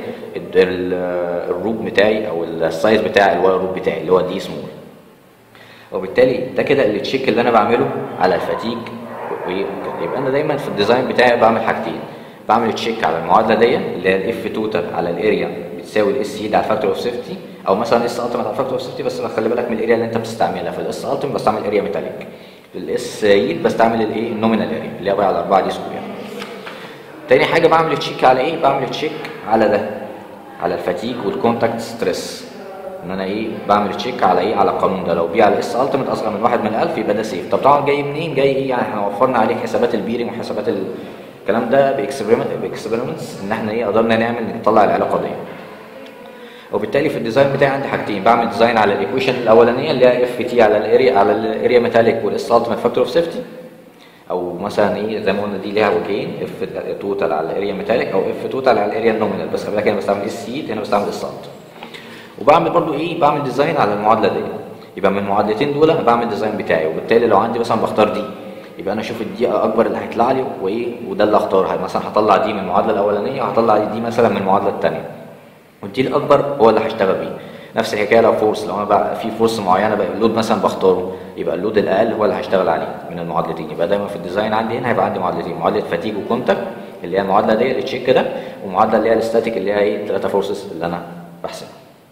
الروب بتاعي او السايز بتاع الواير روب بتاعي اللي هو دي سمول وبالتالي ده كده التشيك اللي انا بعمله على الفاتيج يبقى انا دايما في الديزاين بتاعي بعمل حاجتين بعمل تشيك على المعادله دي اللي هي الاف توتال على الاريا بتساوي الاس يد على الفاكتور اوف سيفتي او مثلا اس التيمت على الفاكتور اوف سيفتي بس خلي بالك من الاريا اللي انت بتستعملها في الاس التيمت بستعمل اريا ميتاليك في الاس يد بستعمل الايه النومينال اريا اللي هي بقى على 4 دي سكوير تاني حاجه بعمل تشيك على ايه بعمل تشيك على ده على الفاتيج والكونتاكت ستريس ان انا ايه بعمل تشيك على ايه على القانون ده لو بي على اس التيمت اصغر من واحد من الف يبقى ده سيف طب طبعا جاي منين جاي ايه يعني احنا وفرنا عليك حسابات البيرنج وحسابات ال- الكلام ده باكسبيرمنت باكسبيرمنتس ان احنا ايه قدرنا نعمل نطلع العلاقه دي وبالتالي في الديزاين بتاعي عندي حاجتين بعمل ديزاين على الايكويشن الاولانيه اللي هي اف تي على الاريا على الاريا ميتاليك والاس التيمت فاكتور اوف سيفتي او مثلا ايه زي ما قلنا دي ليها وجهين اف توتال على الاريا ميتاليك او اف توتال على الاريا نومينال بس خلي بالك انا بستعمل اس سي هنا بستعمل اس الت وبعمل برضو ايه بعمل ديزاين على المعادله دي يبقى من المعادلتين دول أنا بعمل ديزاين بتاعي وبالتالي لو عندي مثلا بختار دي يبقى انا اشوف الدي اكبر اللي هيطلع لي وايه وده اللي اختارها مثلا هطلع دي من المعادله الاولانيه وهطلع دي مثلا من المعادله الثانيه والدي الاكبر هو اللي هشتغل بيه نفس الحكايه لو فورس لو انا بقى في فورس معينه بقى اللود مثلا بختاره يبقى اللود الاقل هو اللي هشتغل عليه من المعادلتين يبقى دايما في الديزاين عندي هنا هيبقى عندي معادلتين معادله فاتيج وكونتاكت اللي هي المعادله دي اللي تشيك كده ومعادله اللي هي الاستاتيك اللي هي ايه الثلاثه فورسز اللي انا بحسبها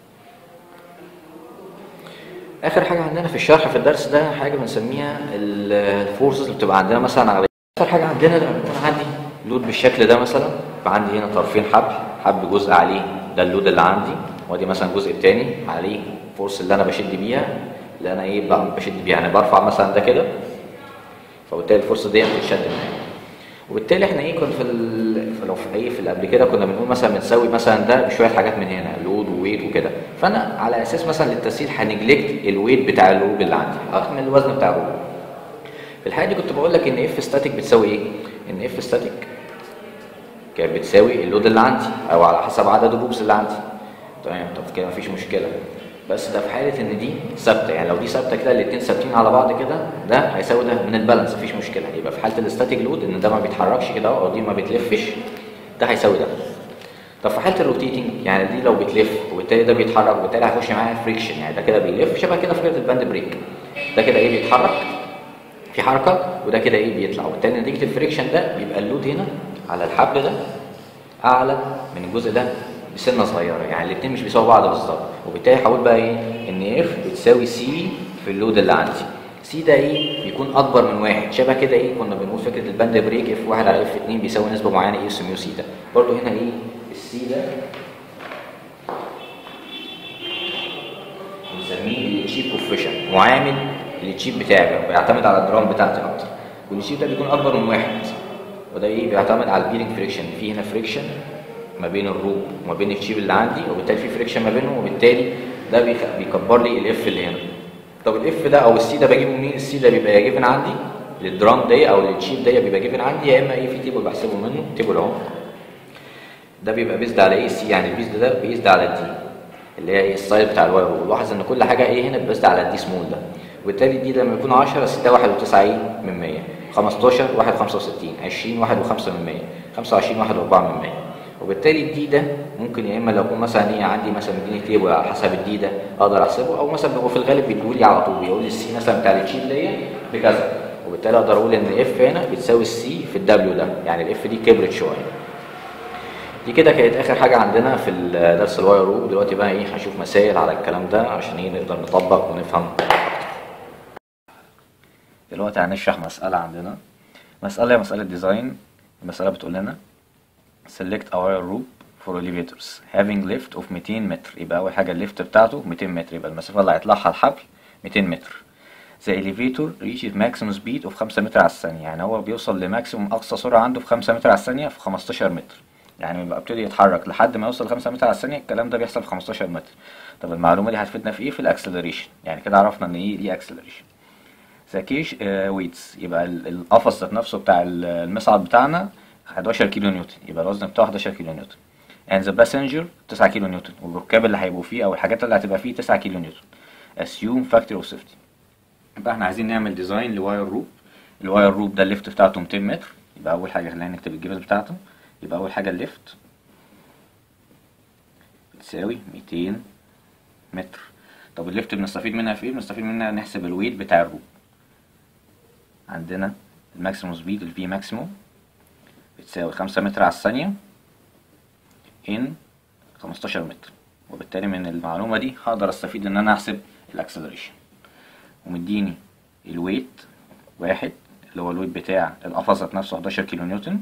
اخر حاجه عندنا في الشرح في الدرس ده حاجه بنسميها الفورسز اللي بتبقى عندنا مثلا على اخر حاجه عندنا لما يكون عندي لود بالشكل ده مثلا يبقى عندي هنا طرفين حبل حبل جزء عليه ده اللود اللي عندي وادي مثلا الجزء الثاني عليه فورس اللي انا بشد بيها اللي انا ايه بقى بشد بيها يعني برفع مثلا ده كده فبالتالي الفرصه دي بتتشد معايا وبالتالي احنا ايه كنا في ال... في لو في ايه في اللي قبل كده كنا بنقول مثلا بنساوي مثلا ده بشويه حاجات من هنا لود وويت وكده فانا على اساس مثلا للتسهيل هنجلكت الويت بتاع اللود اللي عندي اكتر من الوزن بتاع اللود في الحاله دي كنت بقول لك ان اف ستاتيك بتساوي ايه ان اف ستاتيك كانت بتساوي اللود اللي عندي او على حسب عدد الروبس اللي عندي تمام طب كده مفيش مشكله بس ده في حاله ان دي ثابته يعني لو دي ثابته كده الاثنين ثابتين على بعض كده ده هيساوي ده من البالانس مفيش مشكله يبقى في حاله الاستاتيك لود ان ده ما بيتحركش كده او دي ما بتلفش ده هيساوي ده طب في حاله الروتيتنج يعني دي لو بتلف وبالتالي ده بيتحرك وبالتالي هيخش معايا فريكشن يعني ده كده بيلف شبه كده فكره الباند بريك ده كده ايه بيتحرك في حركه وده كده ايه بيطلع وبالتالي نتيجه الفريكشن ده بيبقى اللود هنا على الحبل ده اعلى من الجزء ده بسنه صغيره يعني الاثنين مش بيساووا بعض بالظبط وبالتالي هقول بقى ايه ان اف بتساوي سي في اللود اللي عندي سي ده ايه بيكون اكبر من واحد شبه كده ايه كنا بنقول فكره الباند بريك اف واحد على اف 2 بيساوي نسبه معينه ايه اسمه سي ده برضه هنا ايه السي ده بنسميه التشيب كوفيشن معامل التشيب بتاعي بيعتمد على الدرام بتاعتي اكتر والتشيب ده بيكون اكبر من واحد وده ايه بيعتمد على البيرنج فريكشن في هنا فريكشن ما بين الروب وما بين الشيب اللي عندي وبالتالي في فريكشن ما بينهم وبالتالي ده بيخ- بيكبر لي الاف اللي هنا طب الاف ده او السي ده بجيبه منين السي ده بيبقى يا جيفن عندي للدرام دي او للشيب ده بيبقى جيفن عندي يا اما ايه في تيبل بحسبه منه تيبل اهو ده بيبقى بيزد على ايه السي يعني البيزد ده بيزد على الدي اللي هي ايه السايز بتاع الواير رول لاحظ ان كل حاجه ايه هنا بيزد على الدي سمول ده وبالتالي دي لما يكون 10 6 1 و9 من 100 15 1 65 20 1 و5 من 100 25 1 و4 من 100 وبالتالي الدي ده ممكن يا اما لو يكون مثلا ايه عندي مثلا مديني تيبل على حسب الدي ده اقدر احسبه او مثلا هو في الغالب بيقول لي على طول بيقول لي السي مثلا بتاع التشيب دي بكذا وبالتالي اقدر اقول ان اف هنا بتساوي السي في الدبليو ده يعني الاف دي كبرت شويه دي كده كانت اخر حاجه عندنا في درس الواير رو دلوقتي بقى ايه هنشوف مسائل على الكلام ده عشان ايه نقدر نطبق ونفهم اكتر دلوقتي هنشرح مساله عندنا مساله هي مساله ديزاين المساله بتقول لنا select a wire loop for elevators having lift of 200 متر يبقى اول حاجه الليفت بتاعته 200 متر يبقى المسافه اللي هيطلعها الحبل 200 متر The elevator reaches maximum speed of 5 متر على الثانية يعني هو بيوصل لماكسيموم أقصى سرعة عنده في 5 متر على الثانية في 15 متر يعني بيبقى ابتدي يتحرك لحد ما يوصل 5 متر على الثانية الكلام ده بيحصل في 15 متر طب المعلومة دي هتفيدنا في ايه في الاكسلريشن يعني كده عرفنا ان ايه دي اكسلريشن ساكيش ويتس يبقى ال- القفص ذات نفسه بتاع ال- المصعد بتاعنا 11 كيلو نيوتن يبقى الوزن بتاعه 11 كيلو نيوتن and the passenger 9 كيلو نيوتن والركاب اللي هيبقوا فيه او الحاجات اللي هتبقى فيه 9 كيلو نيوتن assume factor of safety يبقى احنا عايزين نعمل ديزاين لواير روب الواير روب ده الليفت بتاعته 200 متر يبقى اول حاجه خلينا نكتب الجبل بتاعته يبقى اول حاجه الليفت بتساوي 200 متر طب الليفت بنستفيد منها في ايه بنستفيد منها نحسب الويت بتاع الروب عندنا الماكسيموم سبيد الفي ماكسيموم بتساوي 5 متر على الثانيه ان 15 متر وبالتالي من المعلومه دي هقدر استفيد ان انا احسب الاكسلريشن ومديني الويت واحد اللي هو الويت بتاع القفص ذات نفسه 11 كيلو نيوتن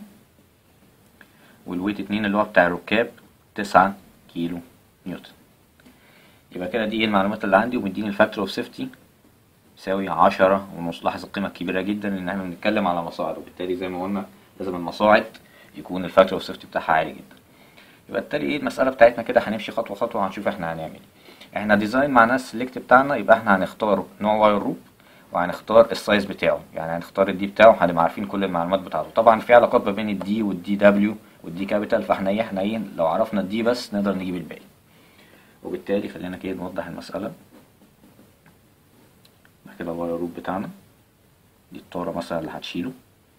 والويت اتنين اللي هو بتاع الركاب 9 كيلو نيوتن يبقى كده دي ايه المعلومات اللي عندي ومديني الفاكتور اوف سيفتي يساوي عشرة ونص لاحظ القيمة الكبيرة جدا لأن احنا بنتكلم على مصاعد وبالتالي زي ما قلنا لازم المصاعد يكون الفاكتور اوف سيفتي بتاعها عالي جدا يبقى بالتالي ايه المسألة بتاعتنا كده هنمشي خطوة خطوة وهنشوف احنا هنعمل ايه احنا ديزاين معناه السلكت بتاعنا يبقى احنا هنختار نوع واير روب وهنختار السايز بتاعه يعني هنختار الدي بتاعه هنبقى عارفين كل المعلومات بتاعته طبعا في علاقات ما بين الدي والدي دبليو والدي كابيتال فاحنا ايه احنا ايه لو عرفنا الدي بس نقدر نجيب الباقي وبالتالي خلينا كده نوضح المسألة بعد كده الواير روب بتاعنا دي الطارة مثلا اللي هتشيله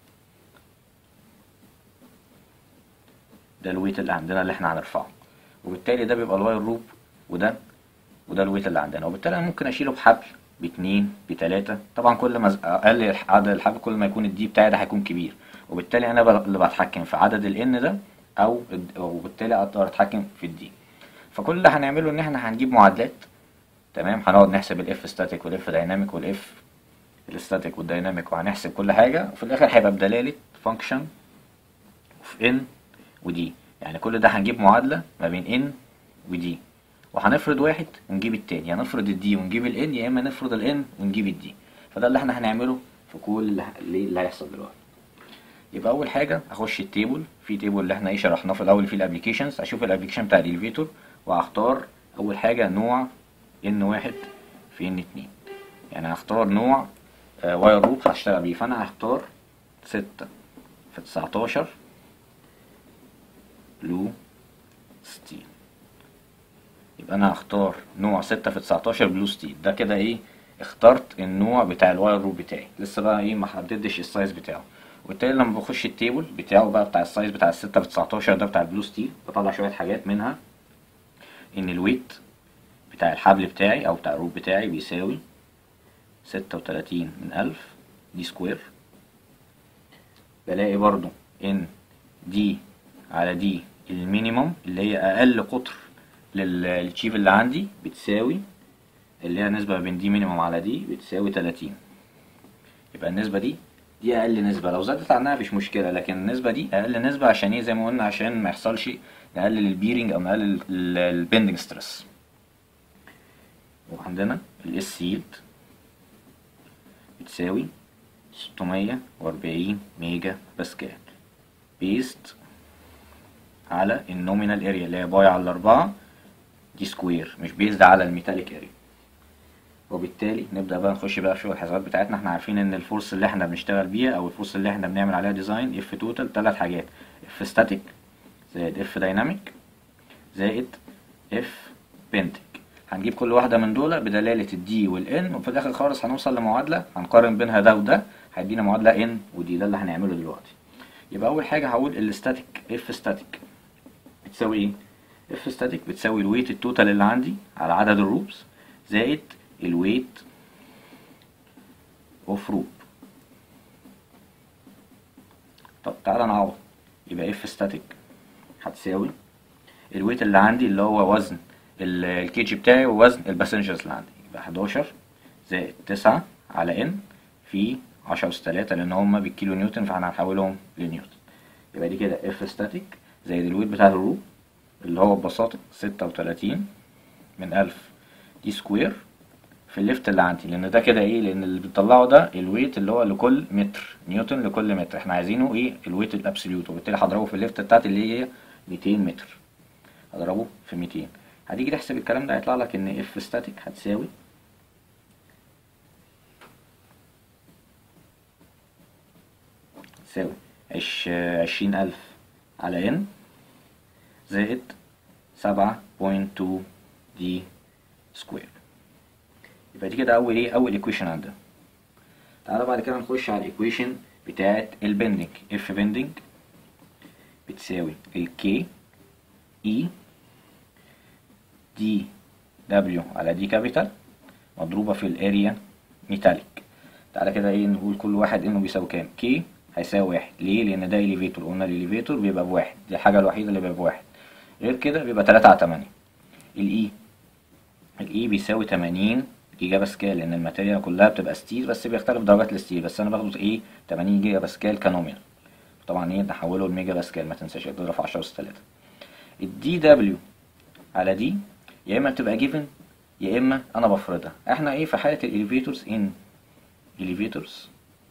ده الويت اللي عندنا اللي احنا هنرفعه وبالتالي ده بيبقى الواير روب وده وده الويت اللي عندنا وبالتالي انا ممكن اشيله بحبل باتنين بتلاتة طبعا كل ما اقل عدد الحبل كل ما يكون الدي بتاعي ده هيكون كبير وبالتالي انا ب- اللي بتحكم في عدد الان ده او وبالتالي اقدر اتحكم في الدي فكل اللي هنعمله ان احنا هنجيب معادلات تمام هنقعد نحسب الاف ستاتيك والاف دايناميك والاف الستاتيك والدايناميك وهنحسب كل حاجه وفي الاخر هيبقى بدلاله فانكشن في ان ودي يعني كل ده هنجيب معادله ما بين ان ودي وهنفرض واحد ونجيب التاني يعني نفرض الدي ونجيب الان يا اما نفرض الان ونجيب الدي فده اللي احنا هنعمله في كل اللي اللي هيحصل دلوقتي يبقى اول حاجه اخش التيبل في تيبل اللي احنا ايه شرحناه في الاول في الابلكيشنز اشوف الابلكيشن بتاع الاليفيتور وهختار اول حاجه نوع ان واحد في ان اتنين يعني هختار نوع آه واير روب هشتغل بيه فانا هختار ستة في تسعتاشر بلو ستيل يبقى انا هختار نوع ستة في تسعتاشر بلو ستيل ده كده ايه اخترت النوع بتاع الواير روب بتاعي لسه بقى ايه ما حددتش السايز بتاعه وبالتالي لما بخش التيبل بتاعه بقى بتاع السايز بتاع الستة في تسعتاشر ده بتاع البلو ستيل بطلع شوية حاجات منها ان الويت بتاع الحبل بتاعي او بتاع الروب بتاعي بيساوي ستة وتلاتين من ألف دي سكوير بلاقي برضو ان دي على دي المينيموم اللي هي اقل قطر لل- للتشيف اللي عندي بتساوي اللي هي النسبة بين دي مينيموم على دي بتساوي تلاتين يبقى النسبة دي دي أقل نسبة لو زادت عنها مفيش مشكلة لكن النسبة دي أقل نسبة عشان ايه زي ما قلنا عشان ما يحصلش نقلل البيرنج أو نقلل البندنج ستريس وعندنا الاس سيلد بتساوي ستمية وأربعين ميجا باسكال بيست على النومينال اريا اللي هي باي على الأربعة دي سكوير مش بيزد على الميتاليك اريا وبالتالي نبدأ بقى نخش بقى في شغل الحسابات بتاعتنا احنا عارفين ان الفورس اللي احنا بنشتغل بيها او الفورس اللي احنا بنعمل عليها ديزاين اف توتال ثلاث حاجات اف ستاتيك زائد اف دايناميك زائد اف بنتك هنجيب كل واحدة من دول بدلالة الدي والان وفي الاخر خالص هنوصل لمعادلة هنقارن بينها ده وده هيدينا معادلة ان ودي ده اللي هنعمله دلوقتي يبقى اول حاجة هقول الستاتيك اف ستاتيك بتساوي ايه اف ستاتيك بتساوي الويت التوتال اللي عندي على عدد الروبس زائد الويت اوف روب طب تعالى نعوض يبقى اف ستاتيك هتساوي الويت اللي عندي اللي هو وزن ال- الكيجي بتاعي ووزن الباسنجرز اللي عندي يبقى 11 زائد 9 على ان في 10 أس 3 لان هما بالكيلو نيوتن فاحنا هنحولهم لنيوتن يبقى دي كده اف ستاتيك زائد الويت بتاع الروب اللي هو ببساطة 36 من 1000 دي سكوير في الليفت اللي عندي لان ده كده ايه لان اللي بتطلعه ده الويت اللي هو لكل متر نيوتن لكل متر احنا عايزينه ايه الويت الابسوليوت وبالتالي هضربه في الليفت بتاعتي اللي هي 200 متر هضربه في 200 هتيجي تحسب الكلام ده هيطلع لك ان اف ستاتيك هتساوي تساوي عش عشرين ألف على ان زائد سبعة بوينت تو دي سكوير يبقى دي كده أول إيه أول إيكويشن عندنا تعالى بعد كده نخش على الإيكويشن بتاعت البندنج اف بندنج بتساوي الكي اي دي دبليو على دي كابيتال مضروبة في الاريا ميتاليك تعالى كده ايه نقول كل واحد انه بيساوي كام كي هيساوي واحد ليه لان ده اليفيتور قلنا الاليفيتور بيبقى بواحد دي الحاجة الوحيدة اللي بيبقى بواحد غير كده بيبقى تلاتة على تمانية الاي الاي بيساوي تمانين جيجا باسكال لان الماتيريال كلها بتبقى ستيل بس بيختلف درجات الستيل بس انا باخده ايه 80 جيجا باسكال كنومينال طبعا ايه نحوله لميجا باسكال ما تنساش تضرب في 10 اس 3 الدي دبليو على دي يا اما بتبقى جيفن يا اما انا بفرضها احنا ايه في حاله الاليفيتورز ان اليفيتورز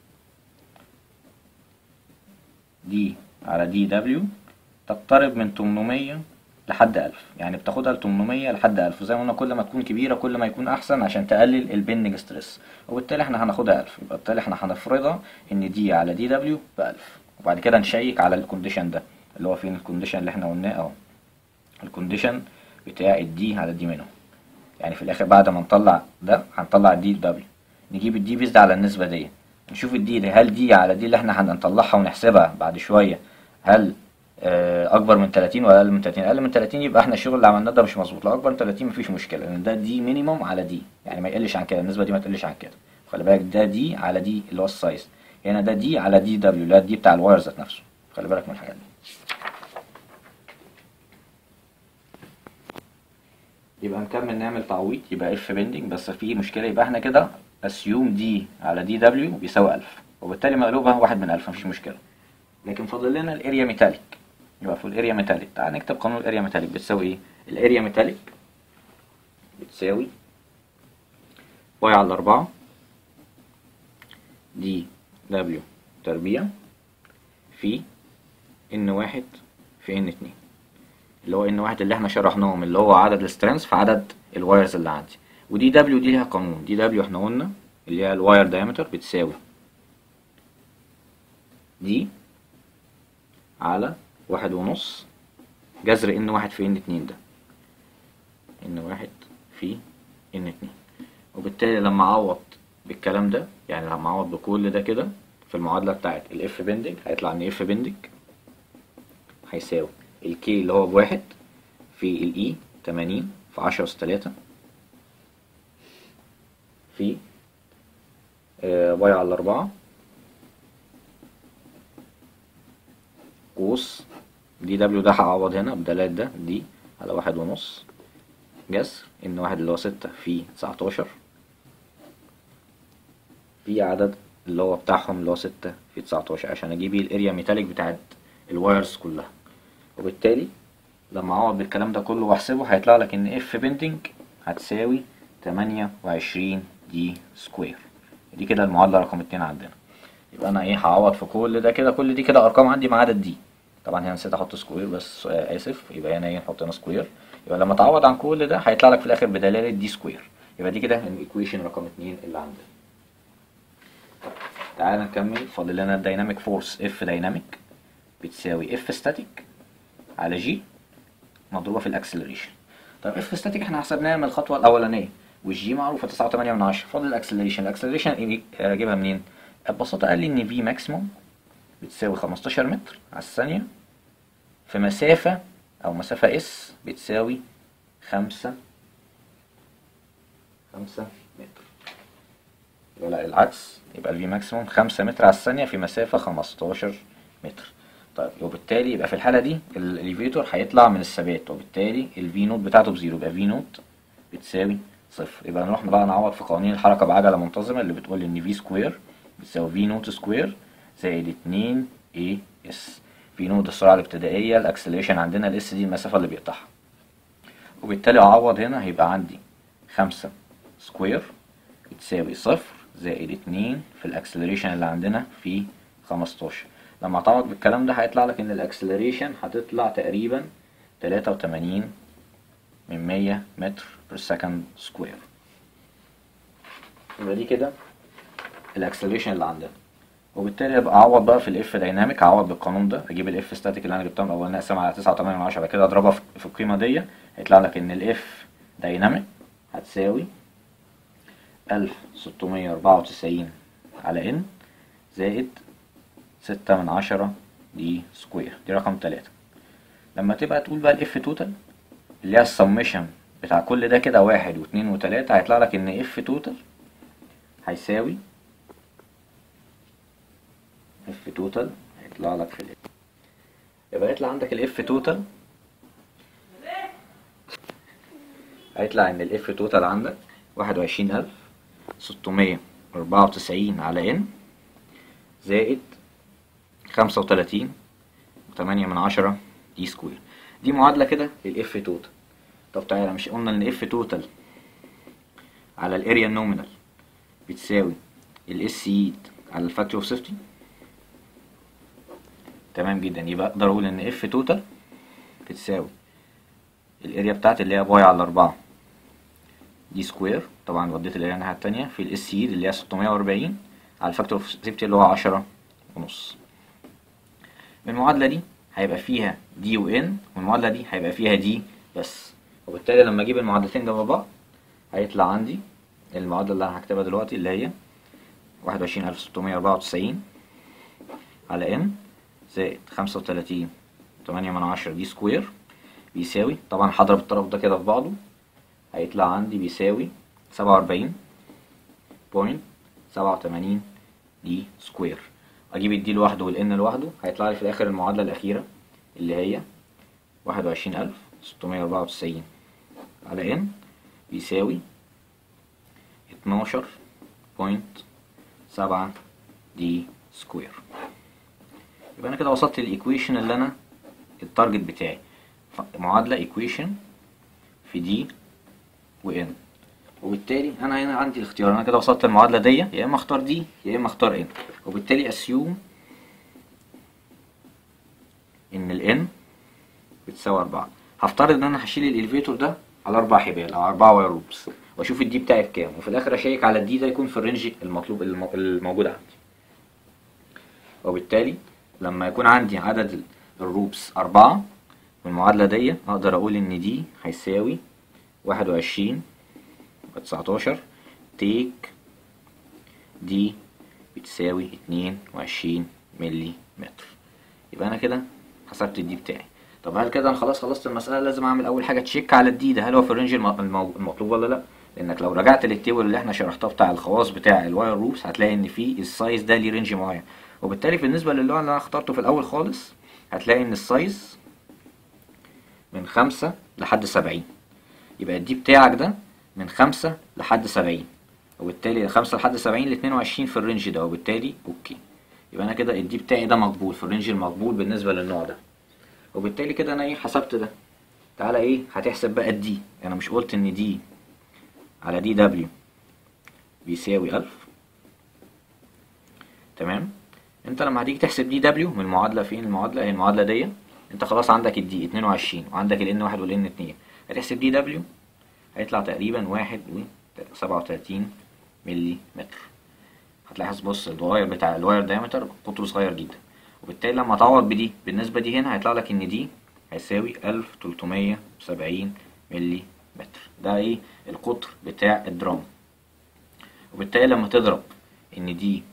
دي على دي دبليو تقترب من 800 لحد 1000 يعني بتاخدها ل 800 لحد 1000 زي ما قلنا كل ما تكون كبيره كل ما يكون احسن عشان تقلل البندنج ستريس وبالتالي احنا هناخدها 1000 يبقى بالتالي احنا هنفرضها ان دي على دي دبليو ب 1000 وبعد كده نشيك على الكونديشن ده اللي هو فين الكونديشن اللي احنا قلناه اهو الكونديشن بتاع الدي على الدي منهم يعني في الاخر بعد ما نطلع ده هنطلع الدي دبليو نجيب الدي بيزد على النسبه دي نشوف الدي دي هل دي على دي اللي احنا هنطلعها ونحسبها بعد شويه هل آه، اكبر من 30 ولا اقل من 30 اقل من 30 يبقى احنا الشغل اللي عملناه ده مش مظبوط لو اكبر من 30 مفيش مشكله لان ده دي مينيمم على دي يعني ما يقلش عن كده النسبه دي ما تقلش عن كده خلي بالك ده دي على دي اللي هو السايز هنا ده دي على دي دبليو اللي هو دي بتاع الواير ذات نفسه خلي بالك من الحاجات دي يبقى نكمل نعمل تعويض يبقى اف بندنج بس في مشكله يبقى احنا كده اسيوم دي على دي دبليو بيساوي 1000 وبالتالي مقلوبها واحد من 1000 مفيش مشكله لكن فاضل لنا الاريا ميتاليك يبقى في الاريا ميتاليك تعال نكتب قانون الاريا ميتاليك بتساوي ايه الاريا ميتاليك بتساوي واي على الأربعة دي دبليو تربيع في ان واحد في ان اتنين اللي هو ان واحد اللي احنا شرحناهم اللي هو عدد السترينث في عدد الوايرز اللي عندي ودي دبليو دي ليها قانون دي دبليو احنا قلنا اللي هي الواير دايمتر بتساوي دي على واحد ونص جذر ان واحد في ان اتنين ده ان واحد في ان اتنين وبالتالي لما اعوض بالكلام ده يعني لما اعوض بكل ده كده في المعادلة بتاعت الاف بندنج هيطلع ان اف بندنج هيساوي الكي اللي هو بواحد في الاي تمانين في عشرة أس تلاتة في آه، واي على أربعة قوس دي دبليو ده هعوض هنا بدلات ده دي على واحد ونص جذر ان واحد اللي هو ستة في تسعتاشر في عدد اللي هو بتاعهم اللي هو ستة في تسعتاشر عشان اجيب الاريا ميتاليك بتاعت الوايرز كلها وبالتالي لما اعوض بالكلام ده كله واحسبه هيطلع لك ان اف بنتنج هتساوي تمانية وعشرين دي سكوير دي كده المعادلة رقم اتنين عندنا يبقى انا ايه هعوض في كل ده كده كل دي كده ارقام عندي ما عدا دي طبعا هنا نسيت احط سكوير بس آه، اسف يبقى هنا ايه نحط هنا سكوير يبقى لما تعوض عن كل ده هيطلع لك في الاخر بدلاله دي سكوير يبقى دي كده الايكويشن رقم اتنين اللي عندنا تعال نكمل فاضل لنا الدايناميك فورس اف دايناميك بتساوي اف ستاتيك على جي مضروبه في الاكسلريشن طب اف ستاتيك احنا حسبناها من الخطوه الاولانيه والجي معروفه 9.8 من 10 فاضل الاكسلريشن الاكسلريشن ايه اجيبها منين ببساطه قال لي ان في ماكسيموم بتساوي 15 متر على الثانيه في مسافه او مسافه اس بتساوي 5 5 متر يبقى لا العكس يبقى الفي ماكسيموم 5 متر على الثانيه في مسافه 15 متر طيب وبالتالي يبقى في الحاله دي الاليفيتور هيطلع من الثبات وبالتالي الفي نوت بتاعته بزيرو يبقى في نوت بتساوي صفر يبقى نروح بقى نعوض في قوانين الحركه بعجله منتظمه اللي بتقول ان في سكوير بتساوي في نوت سكوير زائد 2 اي اس في نوت السرعه الابتدائيه الاكسلريشن عندنا الاس دي المسافه اللي بيقطعها وبالتالي اعوض هنا هيبقى عندي 5 سكوير بتساوي صفر زائد 2 في الاكسلريشن اللي عندنا في 15 لما تعوض بالكلام ده هيطلع لك ان الاكسلريشن هتطلع تقريبا 83 من 100 متر بير سكند سكوير يبقى دي كده الاكسلريشن اللي عندنا وبالتالي ابقى اعوض بقى في الاف دايناميك اعوض بالقانون ده اجيب الاف ستاتيك اللي انا جبتها من الاول نقسم على 9.8 من 10 بعد كده اضربها في في القيمه دي هيطلع لك ان الاف دايناميك هتساوي 1694 على ان زائد ستة من عشرة دي سكوير دي رقم تلاتة لما تبقى تقول بقى الاف توتال اللي هي السمشن بتاع كل ده كده واحد واتنين وتلاتة هيطلع لك ان اف توتال هيساوي اف توتال هيطلع لك في ال يبقى يطلع عندك الاف توتال هيطلع ان الاف توتال عندك واحد وعشرين الف ستمية أربعة وتسعين على ان زائد خمسة وتلاتين وتمانية من عشرة دي سكوير دي معادلة كده للاف توتال طب تعالى مش قلنا ان اف توتال على الاريا النومينال بتساوي الاس ايد على الفاكتور اوف سيفتي تمام جدا يبقى اقدر اقول ان اف توتال بتساوي الاريا بتاعتي اللي هي باي على أربعة دي سكوير طبعا وديت الاريا الناحية التانية في الاس ايد اللي هي 640 على الفاكتور اوف سيفتي اللي هو عشرة ونص المعادلة دي هيبقى فيها دي وان والمعادلة دي هيبقى فيها دي بس وبالتالي لما اجيب المعادلتين جنب بعض هيطلع عندي المعادلة اللي انا هكتبها دلوقتي اللي هي واحد وعشرين ألف ستمية أربعة وتسعين على ان زائد خمسة وتلاتين تمانية من عشرة دي سكوير بيساوي طبعا هضرب الطرف ده كده في بعضه هيطلع عندي بيساوي سبعة وأربعين بوينت سبعة وتمانين دي سكوير اجيب الدي لوحده والان لوحده هيطلع لي في الاخر المعادله الاخيره اللي هي واحد وعشرين الف ستمية اربعة وتسعين على ان بيساوي اتناشر بوينت سبعة دي سكوير يبقى انا كده وصلت للايكويشن اللي انا التارجت بتاعي معادله ايكويشن في دي وان وبالتالي انا هنا عندي الاختيار انا كده وصلت المعادله دي يا اما اختار دي يا اما اختار ان وبالتالي اسيوم ان الان بتساوي أربعة هفترض ان انا هشيل الاليفيتور ده على اربع حبال او اربع واير لوبس واشوف الدي بتاعي بكام وفي الاخر اشيك على الدي ده يكون في الرينج المطلوب الم- الموجود عندي وبالتالي لما يكون عندي عدد ال- الروبس أربعة والمعادلة دي أقدر أقول إن دي هيساوي واحد وعشرين وتسعتاشر تيك دي بتساوي اتنين وعشرين ملي متر يبقى أنا كده حسبت الدي بتاعي طب هل كده أنا خلاص خلصت المسألة لازم أعمل أول حاجة تشيك على الدي ده هل هو في الرينج الم- المو- المطلوب ولا لأ لأنك لو رجعت للتيبل اللي احنا شرحتها بتاع الخواص بتاع الواير روبس هتلاقي إن في السايز ده ليه رينج معين وبالتالي بالنسبة للنوع اللي أنا اخترته في الأول خالص هتلاقي إن السايز من خمسة لحد سبعين يبقى الدي بتاعك ده من خمسة لحد سبعين وبالتالي خمسة لحد سبعين لاتنين وعشرين في الرينج ده وبالتالي اوكي يبقى انا كده الدي بتاعي ده مقبول في الرينج المقبول بالنسبة للنوع ده وبالتالي كده انا ايه حسبت ده تعالى ايه هتحسب بقى الدي انا مش قلت ان دي على دي دبليو بيساوي ألف تمام انت لما هتيجي تحسب دي دبليو من المعادلة فين المعادلة هي المعادلة دي انت خلاص عندك الدي 22 وعندك الان واحد والان اتنين هتحسب دي دبليو هيطلع تقريبا واحد و سبعة وتلاتين ملي متر هتلاحظ بص الواير بتاع الواير دايمتر قطره صغير جدا وبالتالي لما تعوض بدي بالنسبة دي هنا هيطلع لك ان دي هيساوي ألف تلتمية وسبعين ملي متر ده ايه القطر بتاع الدرام وبالتالي لما تضرب ان دي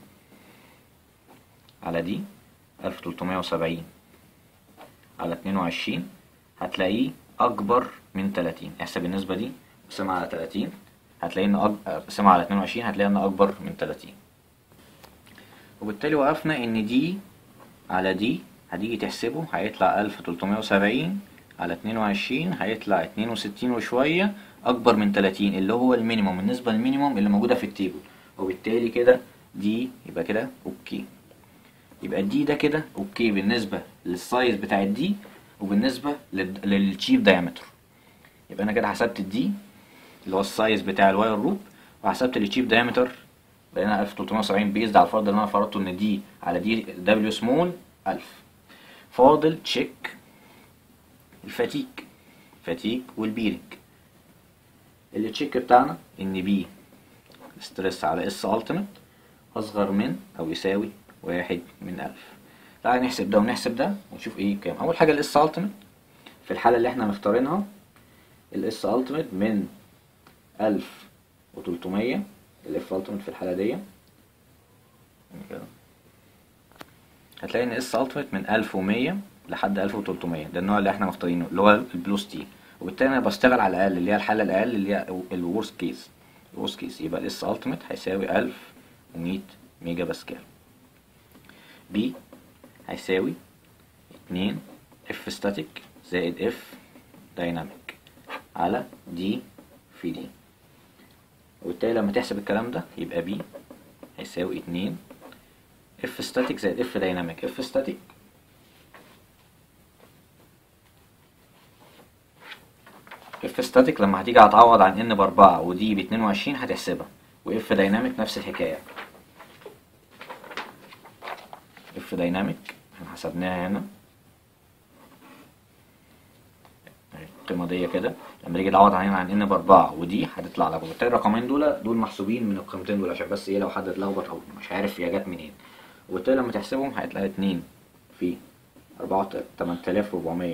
على دي ألف تلتمية وسبعين على اتنين وعشرين هتلاقيه أكبر من تلاتين احسب النسبة دي قسمها على تلاتين هتلاقي إن أج... قسمها على اتنين وعشرين هتلاقي إن أكبر من تلاتين وبالتالي وقفنا إن دي على دي هتيجي تحسبه هيطلع ألف تلتمية وسبعين على اتنين وعشرين هيطلع اتنين وستين وشوية أكبر من تلاتين اللي هو المينيموم النسبة المينيموم اللي موجودة في التيبل وبالتالي كده دي يبقى كده أوكي يبقى الدي ده كده اوكي بالنسبه للسايز بتاع الدي وبالنسبه لل- للتشيب دايمتر يبقى انا كده حسبت الدي اللي هو السايز بتاع الواير روب وحسبت التشيب دايمتر بقينا 1370 بيزد على الفرض اللي انا فرضته ان دي على دي دبليو سمول 1000 فاضل تشيك الفاتيك فاتيك والبيرنج التشيك بتاعنا ان بي ستريس على اس التيميت اصغر من او يساوي واحد من ألف تعالى نحسب ده ونحسب ده ونشوف ايه كام اول حاجه الاس التيميت في الحاله اللي احنا مختارينها الاس التيميت من ألف وتلتمية الاف التيميت في الحاله دي يعني كده هتلاقي ان اس التيميت من 1100 لحد 1300 ده النوع اللي احنا مختارينه اللي هو البلو ستيل وبالتالي انا بشتغل على الاقل اللي هي الحاله الاقل اللي هي الورست كيس الورست كيس يبقى الاس التيميت هيساوي 1100 ميجا باسكال بي هيساوي اتنين اف ستاتيك زائد اف دايناميك على دي في دي وبالتالي لما تحسب الكلام ده يبقى بي هيساوي اتنين اف ستاتيك زائد اف دايناميك اف ستاتيك اف ستاتيك لما هتيجي هتعوض عن ان باربعة ودي باتنين وعشرين هتحسبها واف دايناميك نفس الحكاية اف دايناميك احنا حسبناها هنا القيمة دي كده لما نيجي نعوض هنا عن ان باربعة ودي هتطلع لك وبالتالي الرقمين دول دول محسوبين من القيمتين دول عشان بس ايه لو حد اتلخبط او مش عارف هي جت منين وبالتالي لما تحسبهم هيطلع اتنين في أربعة تمن تلاف ربعمية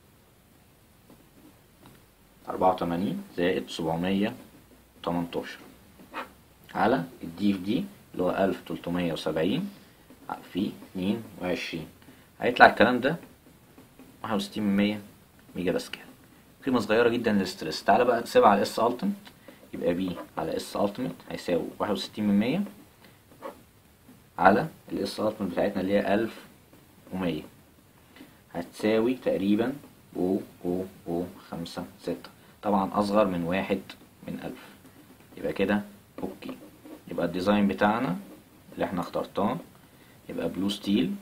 أربعة وتمانين زائد سبعمية تمنتاشر على الدي في دي اللي هو ألف تلتمية وسبعين في اتنين وعشرين هيطلع الكلام ده واحد وستين من مية ميجا باسكال قيمة صغيرة جدا للستريس تعالى بقى نسيبها على اس التيمت يبقى بي على اس التيمت هيساوي واحد وستين من مية على الاس التيمت بتاعتنا اللي هي ألف ومية هتساوي تقريبا او او او خمسة ستة طبعا أصغر من واحد من ألف يبقى كده أوكي يبقى الديزاين بتاعنا اللي احنا اخترتاه يبقى بلو ستيل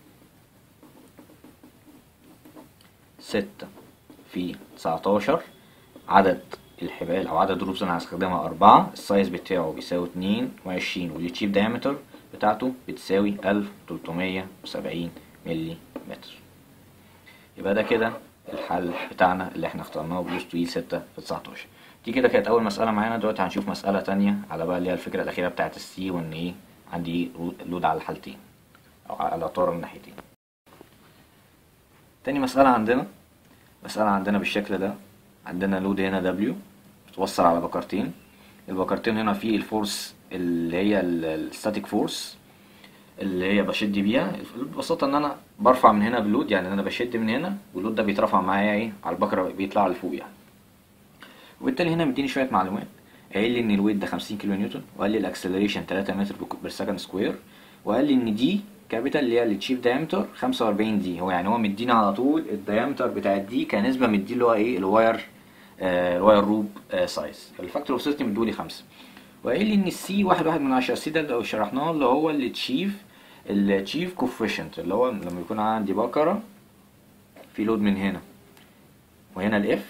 ستة في تسعتاشر عدد الحبال أو عدد الروبس اللي أنا هستخدمها أربعة السايز بتاعه بيساوي اتنين وعشرين والتشيب دايمتر بتاعته بتساوي ألف تلتمية وسبعين ملي متر يبقى ده كده الحل بتاعنا اللي احنا اخترناه بلو ستيل ستة في تسعتاشر دي كده كانت أول مسألة معانا دلوقتي هنشوف مسألة تانية على بقى اللي هي الفكرة الأخيرة بتاعت السي وإن إيه عندي لود على الحالتين أو على طار من ناحيتين تاني مسألة عندنا مسألة عندنا بالشكل ده عندنا لود هنا دبليو بتوصل على بكرتين البكرتين هنا في الفورس اللي هي الستاتيك فورس اللي هي بشد بيها ببساطة ان انا برفع من هنا باللود يعني انا بشد من هنا واللود ده بيترفع معايا ايه على البكرة بيطلع لفوق يعني وبالتالي هنا مديني شوية معلومات قايل لي ان الويت ده 50 كيلو نيوتن وقال لي الاكسلريشن 3 متر بير سكند سكوير وقال لي ان دي كابيتال اللي هي التشيف دايمتر 45 دي هو يعني هو مدينا على طول الدايمتر بتاع الدي كنسبه مدي اللي هو ايه الواير آه الواير روب آه سايز الفاكتور اوف سيستم مدولي 5 وقال لي ان السي واحد واحد من عشرة السي ده اللي شرحناه اللي هو التشيف التشيف كوفيشنت اللي هو لما يكون عندي بكره في لود من هنا وهنا الاف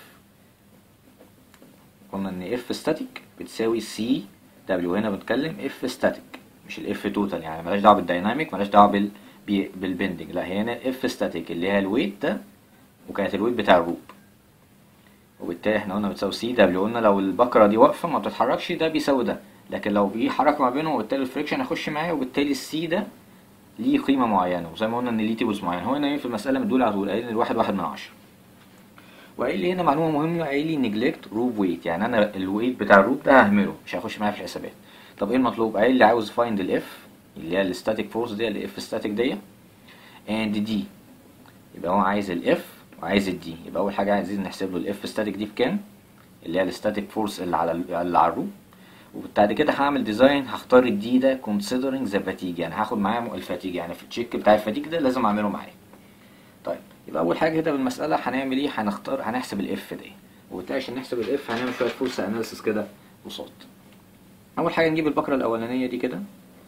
قلنا ان اف ستاتيك بتساوي سي دبليو هنا بنتكلم اف ستاتيك مش الاف توتال يعني ملهاش دعوه بالدايناميك ملهاش دعوه بال بالبندنج لا هي هنا اف ستاتيك اللي هي الويت ده وكانت الويت بتاع الروب وبالتالي احنا قلنا بتساوي سي دبليو قلنا لو البكره دي واقفه ما بتتحركش ده بيساوي ده لكن لو في حركه ما بينهم وبالتالي الفريكشن هيخش معايا وبالتالي السي ده ليه قيمه معينه وزي ما قلنا ان ليه تيبلز معينه هو هنا ايه في المساله مدول على طول قايل الواحد واحد من عشرة وقايل لي هنا معلومه مهمه قايل لي نجلكت روب ويت يعني انا الويت بتاع الروب ده ههمله مش هيخش معايا في الحسابات طب ايه المطلوب قايل لي عاوز فايند الاف اللي هي الستاتيك فورس دي الاف ستاتيك دي اند دي يبقى هو عايز الاف وعايز الدي يبقى اول حاجه عايزين نحسب له الاف ستاتيك دي بكام اللي هي الستاتيك فورس اللي على اللي على الروب وبعد كده هعمل ديزاين هختار الدي ده considering ذا فاتيج يعني هاخد معاه الفاتيج يعني في التشيك بتاع الفاتيج ده لازم اعمله معايا طيب يبقى اول حاجه كده بالمساله هنعمل ايه هنختار هنحسب الاف دي وبالتالي عشان نحسب الاف هنعمل شويه فورس اناليسيس كده قصاد اول حاجه نجيب البكره الاولانيه دي كده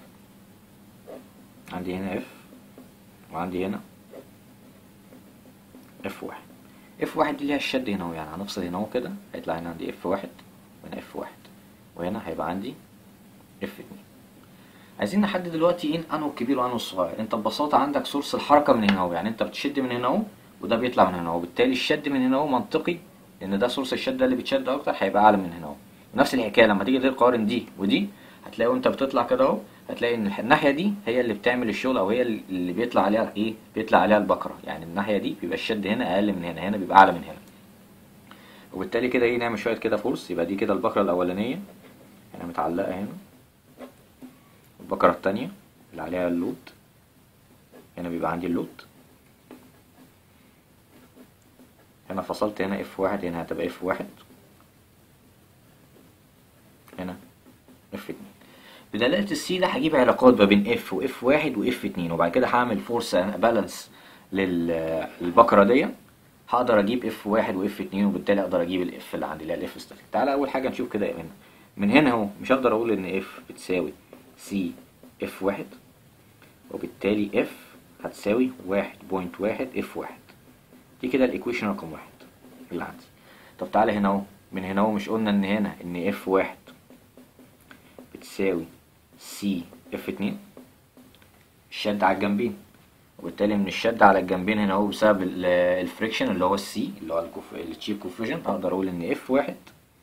عندي هنا اف وعندي هنا اف واحد اف واحد دي اللي هي الشد هنا اهو يعني هنفصل هنا اهو كده هيطلع هنا عندي اف واحد وهنا اف واحد وهنا هيبقى عندي اف اتنين عايزين نحدد دلوقتي ايه انه الكبير وانه الصغير انت ببساطه عندك سورس الحركه من هنا اهو يعني انت بتشد من هنا اهو وده بيطلع من هنا اهو وبالتالي الشد من هنا اهو منطقي لان ده سورس الشد ده اللي بيتشد اكتر هيبقى اعلى من هنا اهو ونفس الحكايه لما تيجي تقارن دي ودي هتلاقي وانت بتطلع كده اهو هتلاقي ان الناحيه دي هي اللي بتعمل الشغل او هي اللي بيطلع عليها ايه بيطلع عليها البكره يعني الناحيه دي بيبقى الشد هنا اقل من هنا هنا بيبقى اعلى من هنا وبالتالي كده ايه نعمل شويه كده فورس يبقى دي كده البكره الاولانيه هنا متعلقه هنا البكره الثانيه اللي عليها اللود هنا بيبقى عندي اللود هنا فصلت هنا اف واحد هنا هتبقى اف واحد هنا اف اتنين بدلالة السي ده هجيب علاقات ما بين اف واف واحد واف اتنين وبعد كده هعمل فورس بالانس للبكرة دي هقدر اجيب اف واحد واف اتنين وبالتالي اقدر اجيب الاف اللي عندي اللي هي الاف ستاتيك تعالى اول حاجة نشوف كده هنا من هنا اهو مش هقدر اقول ان اف بتساوي سي اف واحد وبالتالي اف هتساوي واحد بوينت واحد اف واحد دي كده الايكويشن رقم واحد اللي عندي طب تعالى هنا اهو من هنا اهو مش قلنا ان هنا ان اف واحد بتساوي سي اف اتنين الشد على الجنبين وبالتالي من الشد على الجنبين هنا اهو بسبب ال- الفريكشن اللي هو السي اللي هو التشيب كوفيجن اقدر اقول ان اف واحد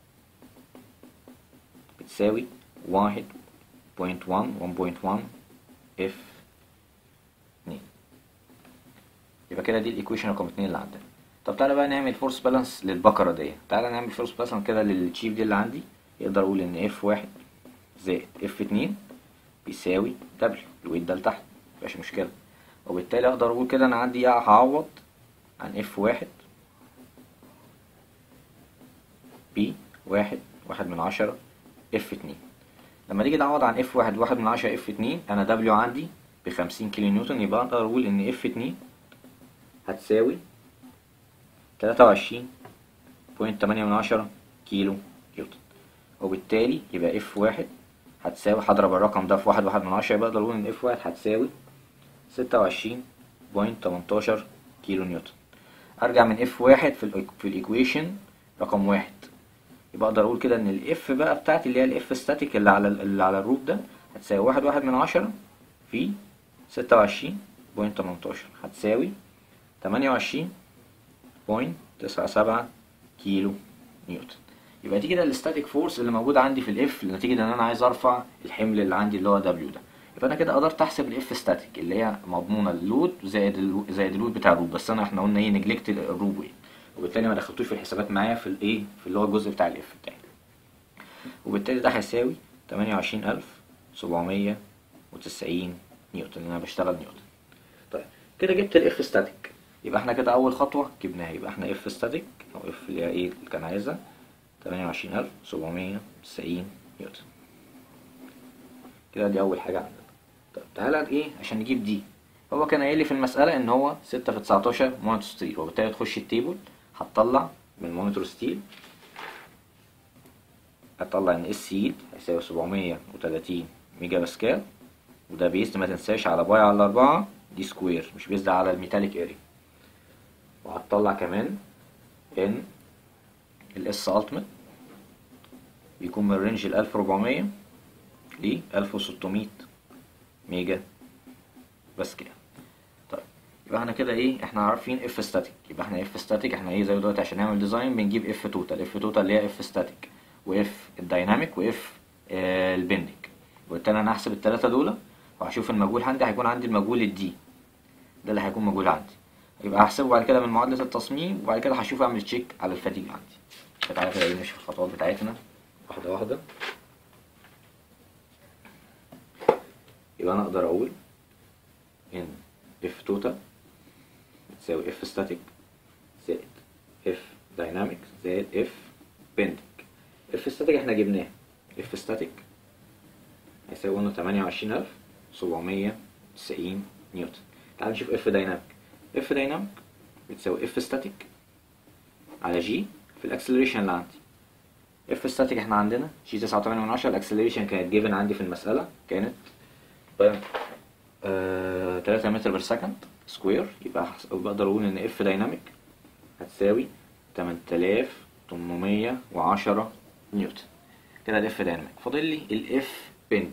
بتساوي واحد بوينت وان ون بوينت وان اف اتنين يبقى كده دي الايكويشن رقم اتنين اللي عندنا طب تعالى بقى نعمل فورس بالانس للبكرة دي تعالى نعمل فورس بالانس كده للتشيف دي اللي عندي يقدر اقول ان اف واحد زائد اف اتنين بيساوي دبليو الويت ده لتحت مفيهاش مشكلة وبالتالي اقدر اقول كده انا عندي هعوض عن اف واحد بي واحد واحد من عشرة اف اتنين لما تيجي تعوض عن اف واحد واحد من عشرة اف اتنين انا دبليو عندي بخمسين كيلو نيوتن يبقى اقدر اقول ان اف اتنين هتساوي تلاتة وعشرين بوينت تمانية من عشرة كيلو نيوتن وبالتالي يبقى اف واحد هتساوي هضرب الرقم ده في واحد واحد من عشرة يبقى اقدر اقول ان اف واحد هتساوي ستة وعشرين بوينت تمنتاشر كيلو نيوتن ارجع من اف واحد في ال في الايكويشن رقم واحد يبقى اقدر اقول كده ان الاف بقى بتاعتي اللي هي الاف ستاتيك اللي على ال- اللي على الروب ده هتساوي واحد واحد من عشرة في ستة وعشرين بوينت تمنتاشر هتساوي تمانية وعشرين بوينت تسعة سبعة كيلو نيوتن يبقى دي كده الاستاتيك فورس اللي موجود عندي في الاف نتيجة ان انا عايز ارفع الحمل اللي عندي اللي هو دبليو ده يبقى انا كده قدرت احسب الاف ستاتيك اللي هي مضمونه اللود زائد الو... زائد اللود بتاع الروب بس انا احنا قلنا ايه نجلكت الروب ويت وبالتالي ما دخلتوش في الحسابات معايا في الايه في اللي هو الجزء بتاع الاف بتاعي وبالتالي ده هيساوي 28790 نيوتن اللي انا بشتغل نيوتن طيب كده جبت الاف ستاتيك يبقى احنا كده اول خطوه جبناها يبقى احنا اف ستاتيك او اف اللي هي ايه اللي كان عايزها 28790 نيوتن كده دي اول حاجه عندنا طب تعالى ايه عشان نجيب دي هو كان قايل لي في المساله ان هو 6 في 19 مونيتور ستيل وبالتالي تخش التيبل هتطلع من مونيتور ستيل هتطلع ان اس يلد هيساوي 730 ميجا باسكال وده بيست ما تنساش على باي على أربعة دي سكوير مش بيزد على الميتاليك اريا وهتطلع كمان ان الاس التيمت بيكون من رينج ال 1400 ل 1600 ميجا باسكال طيب يبقى احنا كده ايه احنا عارفين اف ستاتيك يبقى احنا اف ستاتيك احنا ايه زي دلوقتي عشان نعمل ديزاين بنجيب اف توتال اف توتال اللي هي اف ستاتيك واف الدايناميك واف آه البندنج وبالتالي انا هحسب الثلاثه دول وهشوف المجهول عندي هيكون عندي المجهول الدي ده اللي هيكون مجهول عندي يبقى هحسبه بعد كده من معادله التصميم وبعد كده هشوف اعمل تشيك على الفاتيج عندي فتعالى كده ايه نمشي في الخطوات بتاعتنا واحده واحده يبقى انا اقدر اقول ان اف توتال بتساوي اف ستاتيك زائد اف دايناميك زائد اف بندنج اف ستاتيك احنا جبناه اف ستاتيك هيساوي لنا 28790 نيوتن تعال نشوف اف دايناميك اف دايناميك بتساوي اف ستاتيك على جي في الاكسلريشن اللي عندي اف ستاتيك احنا عندنا جي 9.8 من 10 الاكسلريشن كانت جيفن عندي في المسألة كانت آه 3 متر بير سكند سكوير يبقى هحس- بقدر اقول ان اف دايناميك هتساوي 8810 نيوتن كده الاف دايناميك فاضل لي الاف بندنج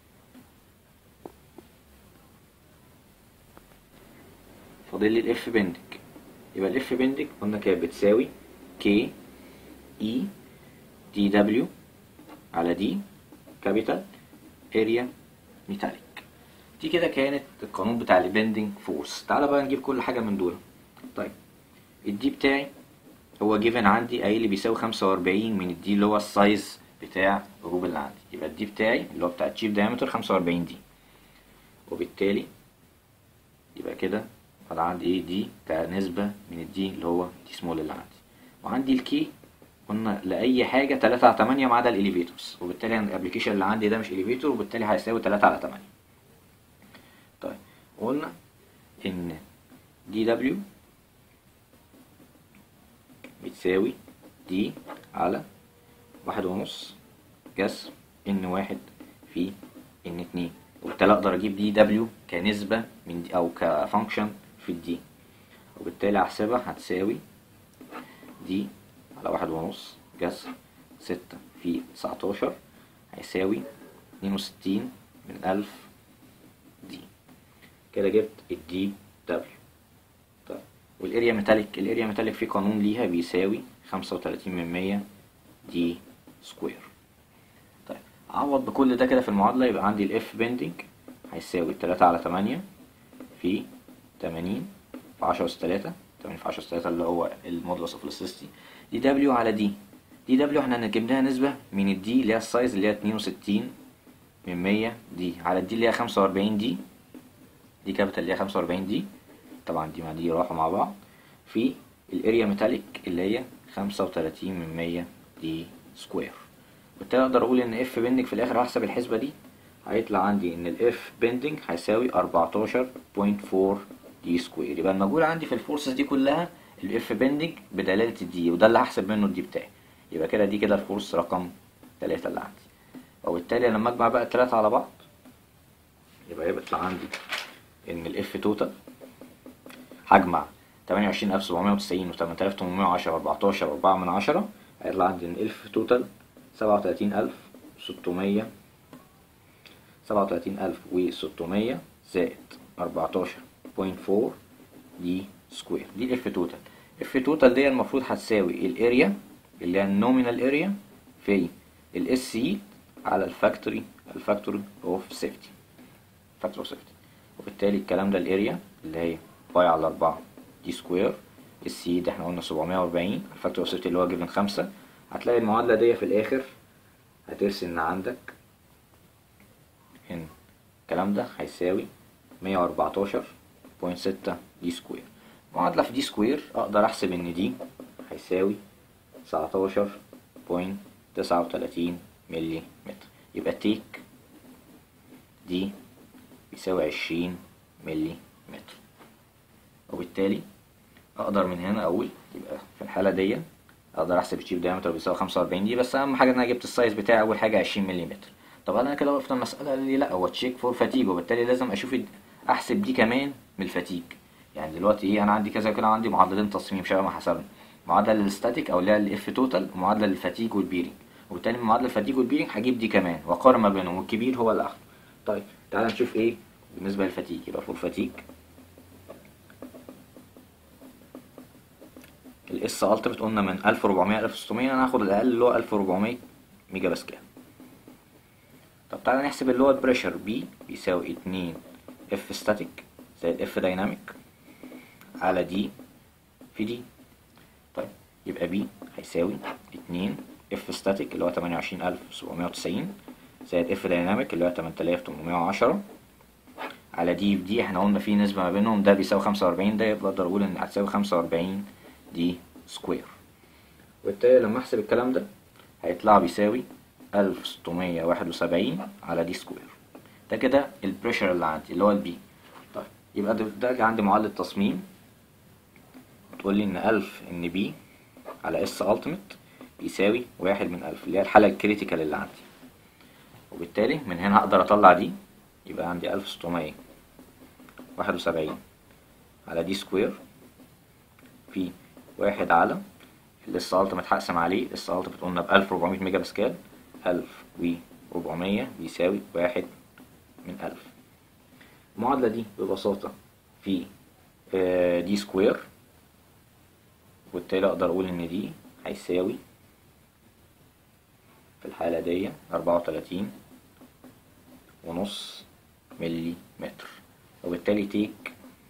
فاضل لي الاف بندنج يبقى الاف بندنج قلنا كانت بتساوي كي اي دي دبليو على دي كابيتال اريا ميتاليك دي كده كانت القانون بتاع البندنج فورس تعالى بقى نجيب كل حاجه من دول طيب الدي بتاعي هو جيفن عندي قايل لي بيساوي 45 من الدي اللي هو السايز بتاع الروب اللي عندي يبقى الدي بتاعي اللي هو بتاع التشيب دايمتر 45 دي وبالتالي يبقى كده انا عندي ايه دي كنسبة من الدي اللي هو دي سمول اللي عندي وعندي الكي قلنا لأي حاجة 3 على 8 ما عدا الإليفيتورز وبالتالي أنا الأبلكيشن اللي عندي ده مش إليفيتور وبالتالي هيساوي 3 على 8 طيب قلنا إن دي دبليو بتساوي دي على واحد ونص جذر ان واحد في ان اتنين وبالتالي اقدر اجيب دي دبليو كنسبة من دي او كفانكشن في الدي وبالتالي هحسبها هتساوي دي على واحد ونص جذر ستة في تسعتاشر هيساوي اتنين وستين من ألف دي كده جبت الدي دبليو طيب والاريا ميتاليك الاريا ميتاليك في قانون ليها بيساوي خمسة وتلاتين من مية دي سكوير طيب اعوض بكل ده كده في المعادلة يبقى عندي الاف بيندنج هيساوي تلاتة على تمانية في تمانين في عشرة أس تلاتة تمانين في عشرة أس تلاتة اللي هو المودلس اوف الاستيستي دي دبليو على دي دي دبليو احنا جبناها نسبة من الدي اللي هي السايز اللي هي اتنين وستين من مية دي على الدي اللي هي خمسة وأربعين دي دي كابيتال اللي هي خمسة وأربعين دي طبعا دي مع دي راحوا مع بعض في الاريا ميتاليك اللي هي خمسة وتلاتين من مية دي سكوير بالتالي اقدر اقول ان اف بيندنج في الاخر هحسب الحسبة دي هيطلع عندي ان الاف بيندنج هيساوي اربعتاشر بوينت فور دي سكوير يبقى المجهول عندي في الفورسز دي كلها الاف بيندنج بدلالة الدي وده اللي هحسب منه الدي بتاعي يبقى كده دي كده الفورس رقم تلاتة اللي عندي وبالتالي لما اجمع بقى التلاتة على بعض يبقى يطلع عندي ان الاف توتال هجمع تمانية وعشرين ألف سبعمية وتسعين وتمانية آلاف تمنمية وعشرة وأربعتاشر وأربعة من عشرة هيطلع عندي إن الف توتال سبعة وتلاتين ألف ستمية سبعة وتلاتين ألف وستمية زائد أربعتاشر بوينت فور دي سكوير دي الاف توتال اف توتال دي المفروض هتساوي الاريا اللي هي النومينال اريا في الاس سي على الفاكتوري الفاكتوري اوف سيفتي فاكتور اوف سيفتي وبالتالي الكلام ده الاريا اللي هي باي على أربعة دي سكوير السي ده احنا قلنا سبعمية وأربعين الفاكتور اوف سيفتي اللي هو جيفن خمسة هتلاقي المعادلة دي في الآخر هترسم إن عندك إن الكلام ده هيساوي مية وأربعتاشر بوينت ستة دي سكوير معادلة في دي سكوير أقدر أحسب إن دي هيساوي تسعتاشر بوينت تسعة وتلاتين ملي متر يبقى تيك دي بيساوي عشرين ملي متر وبالتالي اقدر من هنا اقول يبقى في الحاله دي اقدر احسب الشيب دايمتر بيساوي 45 دي بس اهم حاجه ان انا جبت السايز بتاعي اول حاجه 20 ملم طب انا كده وقفت المساله قال لي لا هو تشيك فور فاتيج وبالتالي لازم اشوف ال- احسب دي كمان من الفاتيج يعني دلوقتي ايه انا عندي كذا كده عندي معادلتين تصميم شبه ما حسبنا معادله للستاتيك او اللي هي الاف توتال ومعادله للفاتيج والبيرنج وبالتالي من معادله الفاتيج والبيرنج هجيب دي كمان واقارن ما بينهم والكبير هو اللي اخده طيب تعال نشوف ايه بالنسبه للفاتيج يبقى فور فاتيج الاس التيمت قلنا من 1400 1600 انا هاخد الاقل اللي هو 1400 ميجا باسكال طب تعالى نحسب اللي هو البريشر بي بيساوي 2 اف ستاتيك زائد اف دايناميك على دي في دي طيب يبقى بي هيساوي 2 اف ستاتيك اللي هو 28790 زائد اف دايناميك اللي هو 8810 على دي في دي احنا قلنا في نسبة ما بينهم ده بيساوي 45 ده يبقى اقدر اقول ان هتساوي 45 دي سكوير وبالتالي لما احسب الكلام ده هيطلع بيساوي 1671 على دي سكوير ده كده البريشر اللي عندي اللي هو البي طيب يبقى ده, ده عندي معادلة تصميم تقول لي ان 1000 ان بي على اس التيمت بيساوي واحد من 1000 اللي هي الحالة الكريتيكال اللي عندي وبالتالي من هنا هقدر اطلع دي يبقى عندي 1671 على دي سكوير في واحد على الاس التيمت هقسم عليه الاس التيمت قلنا ب 1400 ميجا باسكال 1400 بيساوي واحد من 1000 المعادلة دي ببساطة في آه، دي سكوير وبالتالي اقدر اقول ان دي هيساوي في الحالة دي 34 ونص ملي متر وبالتالي تيك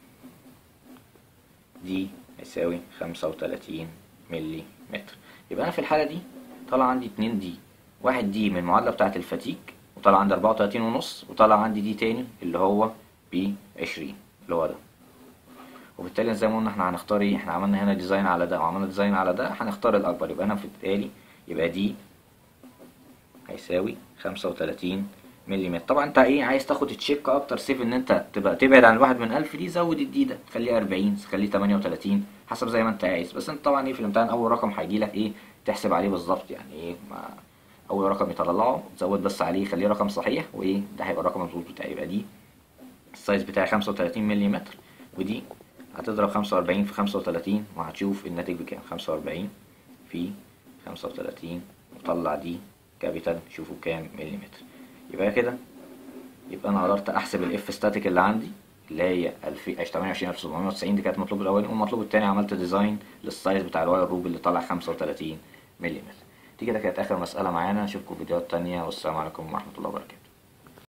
دي هيساوي خمسة وتلاتين ملي متر يبقى أنا في الحالة دي طلع عندي اتنين دي واحد دي من المعادلة بتاعة الفتيك وطلع عندي أربعة وتلاتين ونص وطلع عندي دي تاني اللي هو بعشرين اللي هو ده وبالتالي زي ما قلنا احنا هنختار ايه احنا عملنا هنا ديزاين على ده وعملنا ديزاين على ده هنختار الأكبر يبقى أنا في التالي يبقى دي هيساوي خمسة وتلاتين ملم طبعا انت ايه عايز تاخد تشيك اكتر سيف ان انت تبقى تبعد عن الواحد من الف دي زود الدي ده خليه 40 خليه 38 حسب زي ما انت عايز بس انت طبعا ايه في الامتحان اول رقم هيجي لك ايه تحسب عليه بالظبط يعني ايه ما اول رقم يطلعه تزود بس عليه خليه رقم صحيح وايه ده هيبقى الرقم المظبوط بتاعي يبقى دي السايز بتاعي 35 ملم ودي هتضرب 45 في 35 وهتشوف الناتج بكام 45 في خمسة وتلاتين وطلع دي كابيتال شوفوا كام مليمتر يبقى كده يبقى انا قدرت احسب الاف ستاتيك اللي عندي اللي هي 28790 دي كانت المطلوب الاولاني والمطلوب التاني عملت ديزاين للسايز بتاع الواير روب اللي طالع 35 ملم دي كده كانت اخر مسألة معانا اشوفكم فيديوهات تانية والسلام عليكم ورحمة الله وبركاته